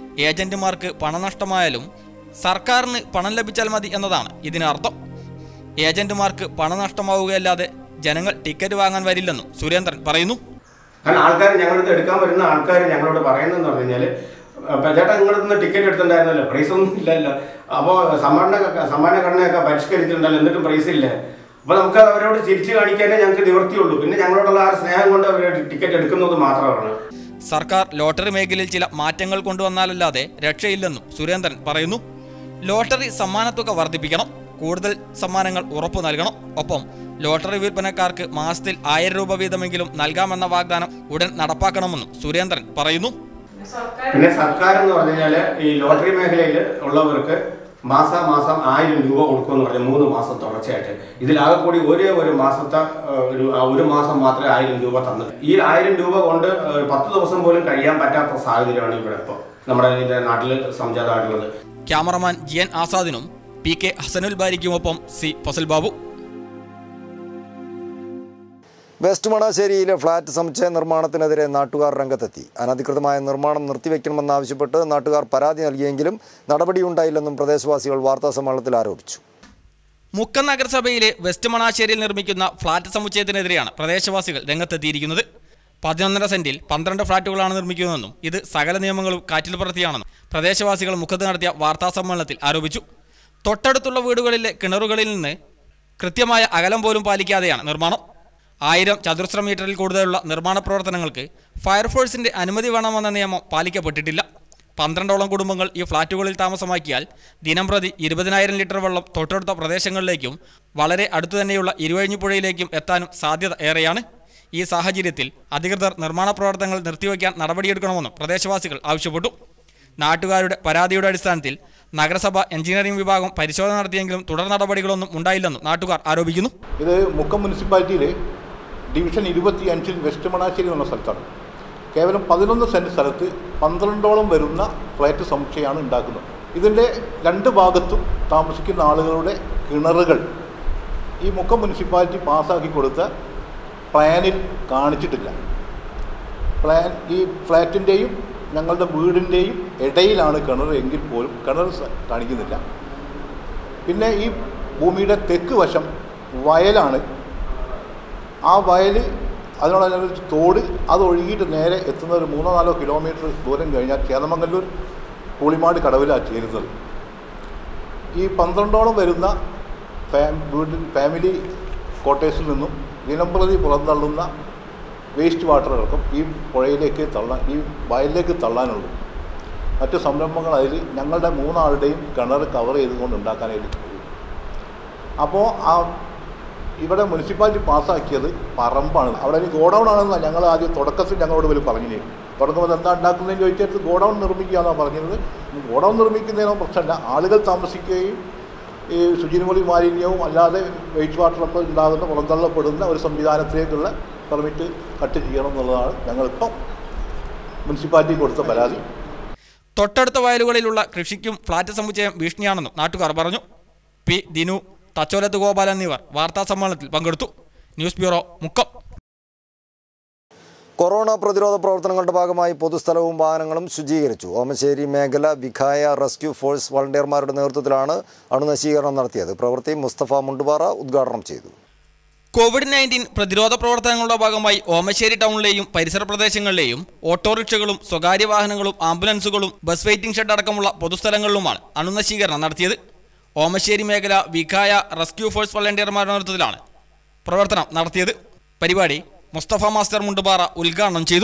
ഏജന്റുമാർക്ക് പണനഷ്ടമായാലും സർക്കാരിന് പണം ലഭിച്ചാൽ മതി എന്നതാണ് ഇതിനർത്ഥം ഏജന്റുമാർക്ക് പണം നഷ്ടമാവുകയല്ലാതെ ജനങ്ങൾ ടിക്കറ്റ് വാങ്ങാൻ വരില്ലെന്നും സുരേന്ദ്രൻ പറയുന്നു കാരണം ആൾക്കാർ ഞങ്ങളുടെ അടുത്ത് എടുക്കാൻ വരുന്ന ആൾക്കാർ ഞങ്ങളോട് പറയുന്നതെന്ന് പറഞ്ഞു കഴിഞ്ഞാൽ ചേട്ടാ നിങ്ങളുടെ നിന്ന് ടിക്കറ്റ് എടുത്തിട്ടുണ്ടായിരുന്നല്ലോ പ്രൈസ് ഒന്നും ഇല്ലല്ലോ അപ്പോൾ സമ്മാന സമ്മാനഘടനയൊക്കെ പരിഷ്കരിച്ചിട്ടുണ്ടല്ലോ എന്നിട്ടും പ്രൈസ് ഇല്ല അപ്പോൾ നമുക്ക് അവരോട് ചിരിച്ചു കാണിക്കാനേ ഞങ്ങൾക്ക് നിവൃത്തിയുള്ളൂ പിന്നെ ഞങ്ങളോടുള്ള ആ സ്നേഹം കൊണ്ട് അവർ ടിക്കറ്റ് എടുക്കുന്നത് മാത്രമാണ് സർക്കാർ ലോട്ടറി മേഖലയിൽ ചില മാറ്റങ്ങൾ കൊണ്ടുവന്നാലല്ലാതെ രക്ഷയില്ലെന്നും സുരേന്ദ്രൻ പറയുന്നു ലോട്ടറി സമ്മാനത്തുക വർദ്ധിപ്പിക്കണം കൂടുതൽ സമ്മാനങ്ങൾ ഉറപ്പു നൽകണം ഒപ്പം ലോട്ടറി വിൽപ്പനക്കാർക്ക് മാസത്തിൽ ആയിരം രൂപ വീതമെങ്കിലും നൽകാമെന്ന വാഗ്ദാനം ഉടൻ നടപ്പാക്കണമെന്നും സുരേന്ദ്രൻ പറയുന്നു പിന്നെ സർക്കാർ എന്ന് പറഞ്ഞു കഴിഞ്ഞാൽ ഈ ലോട്ടറി മേഖലയിൽ ഉള്ളവർക്ക് മാസാ മാസം ആയിരം രൂപ കൊടുക്കുമെന്ന് പറഞ്ഞു മൂന്ന് മാസം തുടർച്ചയായിട്ട് ഇതിലാകെ കൂടി ഒരേ ഒരു മാസത്തെ ആ, ഒരു ആ ഒരു മാസം മാത്രമേ ആയിരം രൂപ തന്നിട്ട് ഈ ആയിരം രൂപ കൊണ്ട് ആ, പത്ത് ദിവസം പോലും കഴിയാൻ പറ്റാത്ത സാഹചര്യമാണ് ഇവിടെ ഇപ്പോൾ നമ്മുടെ ഇതിന്റെ നാട്ടിൽ സംജാതമായിട്ടുള്ളത് ക്യാമറമാൻ ജി എൻ ആസാദിനും പി കെ ഹസനുൽ ബാരിക്കുമൊപ്പം സി ഫസൽ ബാബു വെസ്റ്റ് മണാശ്ശേരിയിലെ ഫ്ളാറ്റ് സമുച്ചയ നിർമ്മാണത്തിനെതിരെ നാട്ടുകാർ രംഗത്തെത്തി അനധികൃതമായ നിർമ്മാണം നിർത്തിവെക്കണമെന്നാവശ്യപ്പെട്ട് നാട്ടുകാർ പരാതി നൽകിയെങ്കിലും നടപടിയുണ്ടായില്ലെന്നും പ്രദേശവാസികൾ വാർത്താസമ്മേളനത്തിൽ ആരോപിച്ചു മുക്കം നഗരസഭയിലെ വെസ്റ്റ് മണാശ്ശേരിയിൽ നിർമ്മിക്കുന്ന ഫ്ളാറ്റ് സമുച്ചയത്തിനെതിരെയാണ് പ്രദേശവാസികൾ രംഗത്തെത്തിയിരിക്കുന്നത് പതിനൊന്നര സെന്റിൽ പന്ത്രണ്ട് ഫ്ളാറ്റുകളാണ് നിർമ്മിക്കുന്നതെന്നും ഇത് സകല നിയമങ്ങളും കാറ്റിൽ പറത്തിയാണെന്നും പ്രദേശവാസികൾ മുഖത്ത് നടത്തിയ വാർത്താസമ്മേളനത്തിൽ ആരോപിച്ചു തൊട്ടടുത്തുള്ള വീടുകളിലെ കിണറുകളിൽ നിന്ന് കൃത്യമായ അകലം പോലും പാലിക്കാതെയാണ് നിർമ്മാണം ആയിരം ചതുരശ്ര മീറ്ററിൽ കൂടുതലുള്ള നിർമ്മാണ പ്രവർത്തനങ്ങൾക്ക് ഫയർഫോഴ്സിന്റെ അനുമതി വേണമെന്ന നിയമം പാലിക്കപ്പെട്ടിട്ടില്ല പന്ത്രണ്ടോളം കുടുംബങ്ങൾ ഈ ഫ്ളാറ്റുകളിൽ താമസമാക്കിയാൽ ദിനംപ്രതി ഇരുപതിനായിരം ലിറ്റർ വെള്ളം തൊട്ടടുത്ത പ്രദേശങ്ങളിലേക്കും വളരെ അടുത്തു തന്നെയുള്ള ഇരുവഴിഞ്ഞിപ്പുഴയിലേക്കും എത്താനും സാധ്യത ഏറെയാണ് ഈ സാഹചര്യത്തിൽ അധികൃതർ നിർമ്മാണ പ്രവർത്തനങ്ങൾ നിർത്തിവെക്കാൻ നടപടിയെടുക്കണമെന്നും പ്രദേശവാസികൾ ആവശ്യപ്പെട്ടു നാട്ടുകാരുടെ പരാതിയുടെ അടിസ്ഥാനത്തിൽ നഗരസഭ എഞ്ചിനീയറിംഗ് വിഭാഗം പരിശോധന നടത്തിയെങ്കിലും തുടർ നടപടികളൊന്നും ഉണ്ടായില്ലെന്നും നാട്ടുകാർ ആരോപിക്കുന്നു ഇത് മുക്കം മുനിസിപ്പാലിറ്റിയിലെ ഡിവിഷൻ ഇരുപത്തി അഞ്ചിൽ വെസ്റ്റ് മണാശ്ശേരി എന്ന സ്ഥലത്താണ് കേവലം പതിനൊന്ന് സെൻറ്റ് സ്ഥലത്ത് പന്ത്രണ്ടോളം വരുന്ന ഫ്ലാറ്റ് സമുച്ചയമാണ് ഉണ്ടാക്കുന്നത് ഇതിൻ്റെ രണ്ട് ഭാഗത്തും താമസിക്കുന്ന ആളുകളുടെ കിണറുകൾ ഈ മുക്കം മുനിസിപ്പാലിറ്റി പാസ്സാക്കി കൊടുത്ത പ്ലാനിൽ കാണിച്ചിട്ടില്ല പ്ലാൻ ഈ ഫ്ലാറ്റിൻ്റെയും ഞങ്ങളുടെ വീടിൻ്റെയും ഇടയിലാണ് കിണർ എങ്കിൽ പോലും കിണർ സ- കാണിക്കുന്നില്ല പിന്നെ ഈ ഭൂമിയുടെ തെക്ക് വശം വയലാണ് ആ വയൽ അതിനോടനുബന്ധിച്ച് തോട് അത് ഒഴുകിയിട്ട് നേരെ എത്തുന്ന ഒരു മൂന്നോ നാലോ കിലോമീറ്റർ ദൂരം കഴിഞ്ഞാൽ ചേതമംഗല്ലൂർ കൂളിമാട് കടവിലാണ് ചേരുന്നത് ഈ പന്ത്രണ്ടോളം വരുന്ന ഫാം വീട്ടിൽ ഫാമിലി ക്വാർട്ടേഴ്സിൽ നിന്നും ദിനംപ്രതി പുറന്തള്ളുന്ന വേസ്റ്റ് വാട്ടറുകൾക്കും ഈ പുഴയിലേക്ക് തള്ളാൻ ഈ വയലിലേക്ക് തള്ളാനുള്ളൂ മറ്റു സംരംഭങ്ങൾ അതിൽ ഞങ്ങളുടെ മൂന്നാളുടെയും കിണർ കവർ ചെയ്തുകൊണ്ട് ഉണ്ടാക്കാനായിട്ട് കഴിയും അപ്പോൾ ആ ഇവിടെ മുനിസിപ്പാലിറ്റി പാസ്സാക്കിയത് പറമ്പാണ് അവിടെ ഒരു ഗോഡൗൺ ആണെന്ന് ഞങ്ങൾ ആദ്യം തുടക്കത്തിൽ ഞങ്ങളോട് ഇവർ പറഞ്ഞു തുടങ്ങുമ്പോൾ എന്താ ഉണ്ടാക്കുന്നതെന്ന് ചോദിച്ചെടുത്ത് ഗോഡൗൺ നിർമ്മിക്കുകയാണെന്നാണ് പറഞ്ഞത് ഗോഡൗൺ നിർമ്മിക്കുന്നതിനോ പ്രശ്നമല്ല ആളുകൾ താമസിക്കുകയും ഈ ശുചിമുറി മാലിന്യവും അല്ലാതെ വേസ്റ്റ് വാട്ടറൊക്കെ ഉണ്ടാകുന്ന പുറന്തള്ളപ്പെടുന്ന ഒരു സംവിധാനത്തിലേക്കുള്ള പെർമിറ്റ് കട്ട് ചെയ്യണം എന്നുള്ളതാണ് ഞങ്ങളിപ്പം മുനിസിപ്പാലിറ്റി കൊടുത്ത പരാതി തൊട്ടടുത്ത വയലുകളിലുള്ള കൃഷിക്കും ഫ്ളാറ്റ് സമുച്ചയം ഭീഷണിയാണെന്നും നാട്ടുകാർ പറഞ്ഞു പി ദിനു തച്ചോലത്ത് ഗോപാൽ എന്നിവർ വാർത്താ സമ്മേളനത്തിൽ പങ്കെടുത്തു ന്യൂസ് ബ്യൂറോ മുക്കം കൊറോണ പ്രതിരോധ പ്രവർത്തനങ്ങളുടെ ഭാഗമായി പൊതുസ്ഥലവും വാഹനങ്ങളും ശുചീകരിച്ചു ഓമശ്ശേരി മേഖല വിഖായ റെസ്ക്യൂ ഫോഴ്സ് വളണ്ടിയർമാരുടെ നേതൃത്വത്തിലാണ് അണുനശീകരണം നടത്തിയത് പ്രവൃത്തി മുസ്തഫ മുണ്ടുപാറ ഉദ്ഘാടനം ചെയ്തു കോവിഡ് നയൻറ്റീൻ പ്രതിരോധ പ്രവർത്തനങ്ങളുടെ ഭാഗമായി ഓമശ്ശേരി ടൗണിലെയും പരിസര പ്രദേശങ്ങളിലെയും ഓട്ടോറിക്ഷകളും സ്വകാര്യ വാഹനങ്ങളും ആംബുലൻസുകളും ബസ് വെയിറ്റിംഗ് ഷെഡ് അടക്കമുള്ള പൊതുസ്ഥലങ്ങളിലുമാണ് അണുനശീകരണം നടത്തിയത് ഓമശ്ശേരി മേഖല വിഖായ റെസ്ക്യൂ ഫോഴ്സ് വളണ്ടിയർമാരുടെ നേതൃത്വത്തിലാണ് പ്രവർത്തനം നടത്തിയത് പരിപാടി മുസ്തഫ മാസ്റ്റർ മുണ്ടുപാറ ഉദ്ഘാടനം ചെയ്തു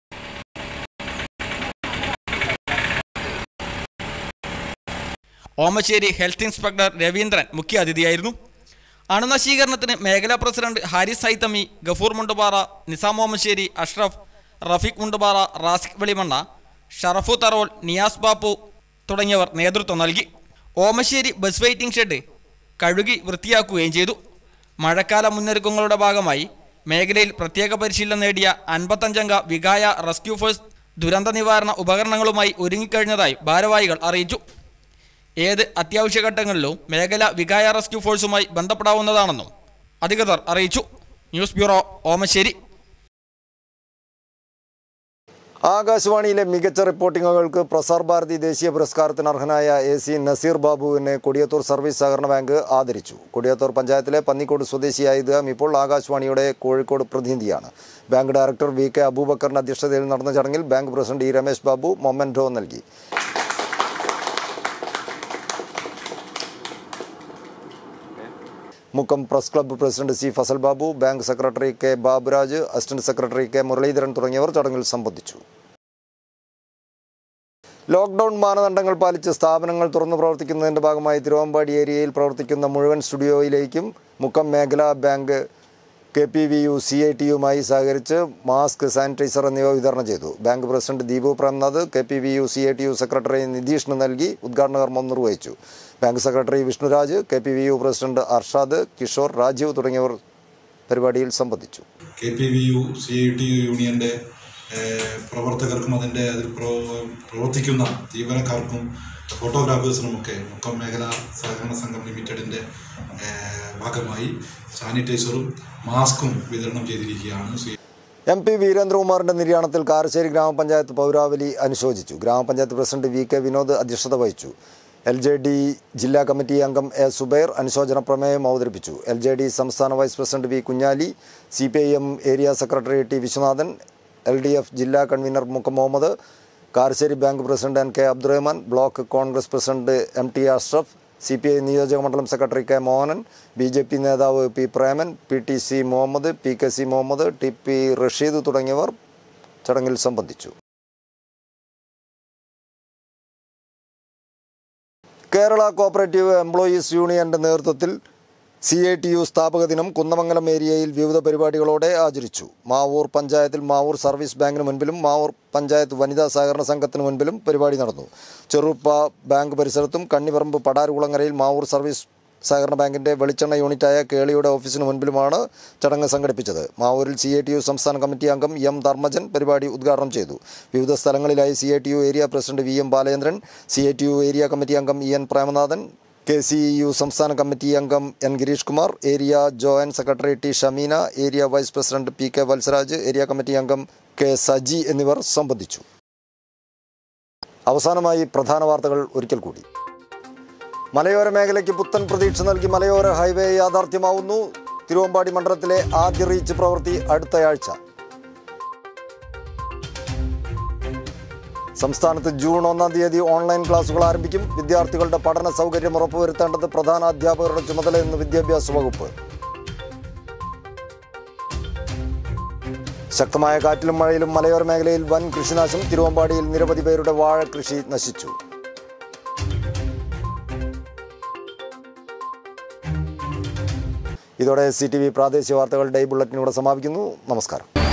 ഓമശ്ശേരി ഹെൽത്ത് ഇൻസ്പെക്ടർ രവീന്ദ്രൻ മുഖ്യാതിഥിയായിരുന്നു അണുനശീകരണത്തിന് മേഖലാ പ്രസിഡന്റ് ഹാരിസ് ഹൈത്തമി ഗഫൂർ മുണ്ടുപാറ നിസാം ഓമശ്ശേരി അഷ്റഫ് റഫീഖ് മുണ്ടുപാറ റാസിഖ് വെളിമണ്ണ ഷറഫു തറോൾ നിയാസ് ബാപ്പു തുടങ്ങിയവർ നേതൃത്വം നൽകി ഓമശ്ശേരി ബസ് വെയിറ്റിംഗ് ഷെഡ് കഴുകി വൃത്തിയാക്കുകയും ചെയ്തു മഴക്കാല മുന്നൊരുക്കങ്ങളുടെ ഭാഗമായി മേഖലയിൽ പ്രത്യേക പരിശീലനം നേടിയ അൻപത്തഞ്ചംഗ വികായ റെസ്ക്യൂ ഫോഴ്സ് ദുരന്ത നിവാരണ ഉപകരണങ്ങളുമായി ഒരുങ്ങിക്കഴിഞ്ഞതായി ഭാരവാഹികൾ അറിയിച്ചു ഏത് അത്യാവശ്യ ഘട്ടങ്ങളിലും മേഖല വികായ റെസ്ക്യൂ ഫോഴ്സുമായി ബന്ധപ്പെടാവുന്നതാണെന്നും അധികൃതർ അറിയിച്ചു ന്യൂസ് ബ്യൂറോ ഓമശ്ശേരി ആകാശവാണിയിലെ മികച്ച റിപ്പോർട്ടിങ്ങുകൾക്ക് പ്രസാർ ഭാരതി ദേശീയ പുരസ്കാരത്തിന് അർഹനായ എ സി നസീർ ബാബുവിനെ കൊടിയത്തൂർ സർവീസ് സഹകരണ ബാങ്ക് ആദരിച്ചു കൊടിയത്തൂർ പഞ്ചായത്തിലെ പന്നിക്കോട് സ്വദേശിയായ ഇദ്ദേഹം ഇപ്പോൾ ആകാശവാണിയുടെ കോഴിക്കോട് പ്രതിനിധിയാണ് ബാങ്ക് ഡയറക്ടർ വി കെ അബൂബക്കറിന്റെ അധ്യക്ഷതയിൽ നടന്ന ചടങ്ങിൽ bank president E Ramesh Babu memento നൽകി Mukkam press club president C Fazal Babu bank secretary K Baburaj assistant secretary K Muralidharan തുടങ്ങിയവർ ചടങ്ങിൽ സംബന്ധിച്ചു ലോക്ക്ഡൌൺ മാനദണ്ഡങ്ങൾ പാലിച്ച് സ്ഥാപനങ്ങൾ തുറന്നു പ്രവർത്തിക്കുന്നതിന്റെ ഭാഗമായി തിരുവമ്പാടി ഏരിയയിൽ പ്രവർത്തിക്കുന്ന മുഴുവൻ സ്റ്റുഡിയോയിലേക്കും മുക്കം മേഖലാ bank K P V U C I T യുമായി സഹകരിച്ച് മാസ്ക് സാനിറ്റൈസർ എന്നിവ വിതരണം ചെയ്തു bank president Deepu Premnath K P V U C I T U secretary നിതീഷിന് നൽകി ഉദ്ഘാടന കർമ്മം നിർവഹിച്ചു bank secretary Vishnuraj K P V U president Arshad Kishore Rajeev തുടങ്ങിയവർ പരിപാടിയിൽ സംബന്ധിച്ചു K P V U C I T U യൂണിയൻ്റെ ഏഹ്, പ്രവർത്തകർക്കും അതിൻ്റെ അതിൽ പ്രോ- പ്രവർത്തിക്കുന്ന ജീവനക്കാർക്കും ഫോട്ടോഗ്രാഫേഴ്സിനുമൊക്കെ മുക്കം മേഖല സഹകരണ സംഘം ലിമിറ്റഡിൻ്റെ ഏഹ്, ഭാഗമായി സാനിറ്റൈസറും മാസ്കും വിതരണം ചെയ്തിരിക്കുകയാണ് സി എം പി വീരേന്ദ്രകുമാറിന്റെ നിര്യാണത്തിൽ കാരശ്ശേരി ഗ്രാമപഞ്ചായത്ത് പൗരാവലി അനുശോചിച്ചു ഗ്രാമപഞ്ചായത്ത് പ്രസിഡന്റ് വി കെ വിനോദ് അധ്യക്ഷത വഹിച്ചു എൽ ജെ ഡി ജില്ലാ കമ്മിറ്റി അംഗം എ സുബൈർ അനുശോചന പ്രമേയം അവതരിപ്പിച്ചു എൽ ജെ ഡി സംസ്ഥാന vice president V Kunhali C P I M area secretary T Viswanathan L D F ജില്ലാ convener Mukkam Muhammad Karassery bank president N K Abdurahman block Congress president M T Ashraf C P I നിയോജക മണ്ഡലം secretary K Mohanan B J P നേതാവ് P Preman P T C Muhammad P K C Muhammad T P Rasheed തുടങ്ങിയവർ ചടങ്ങിൽ സംബന്ധിച്ചു Kerala cooperative employees യൂണിയന്റെ നേതൃത്വത്തിൽ C I T U സ്ഥാപക ദിനം കുന്നമംഗലം ഏരിയയിൽ വിവിധ പരിപാടികളോടെ ആചരിച്ചു മാവൂർ പഞ്ചായത്തിൽ മാവൂർ സർവീസ് ബാങ്കിന് മുൻപിലും മാവൂർ പഞ്ചായത്ത് വനിതാ സഹകരണ സംഘത്തിന് മുൻപിലും പരിപാടി നടന്നു ചെറുപ്പ ബാങ്ക് പരിസരത്തും കണ്ണിപറമ്പ് പടാരുകുളങ്ങരയിൽ മാവൂർ സർവീസ് സഹകരണ ബാങ്കിന്റെ വെളിച്ചെണ്ണ യൂണിറ്റായ കേളിയുടെ ഓഫീസിന് മുൻപിലുമാണ് ചടങ്ങ് സംഘടിപ്പിച്ചത് മാവൂരിൽ സി ഐ ടി യു സംസ്ഥാന കമ്മിറ്റി അംഗം എം ധർമ്മജൻ പരിപാടി ഉദ്ഘാടനം ചെയ്തു വിവിധ സ്ഥലങ്ങളിലായി C I T U area president V M Balendran C I T U area committee അംഗം E N Premanathan K C U സംസ്ഥാന കമ്മിറ്റി അംഗം N Girish Kumar area joint secretary T Shameena area vice president P K Valsaraj area committee അംഗം K Saji എന്നിവർ സംബന്ധിച്ചു അവസാനമായി പ്രധാന വാർത്തകൾ ഒരിക്കൽ കൂടി മലയോര മേഖലയ്ക്ക് പുത്തൻ പ്രതീക്ഷ നൽകി മലയോര ഹൈവേ യാഥാർത്ഥ്യമാവുന്നു തിരുവമ്പാടി മണ്ഡലത്തിലെ ആദ്യ റീച്ച് പ്രവൃത്തി അടുത്തയാഴ്ച സംസ്ഥാനത്ത് ജൂൺ ഒന്നാം തീയതി ഓൺലൈൻ ക്ലാസുകൾ ആരംഭിക്കും വിദ്യാർത്ഥികളുടെ പഠന സൗകര്യം ഉറപ്പുവരുത്തേണ്ടത് പ്രധാന അധ്യാപകരുടെ ചുമതലയെന്ന് വിദ്യാഭ്യാസ വകുപ്പ് ശക്തമായ കാറ്റിലും മഴയിലും മലയോര മേഖലയിൽ വൻ കൃഷിനാശം തിരുവമ്പാടിയിൽ നിരവധി പേരുടെ വാഴ കൃഷി നശിച്ചു ഇതോടെ സി ടി വി പ്രാദേശിക വാർത്തകൾ ഡേ ബുള്ളറ്റിനൂടെ സമാപിക്കുന്നു നമസ്കാരം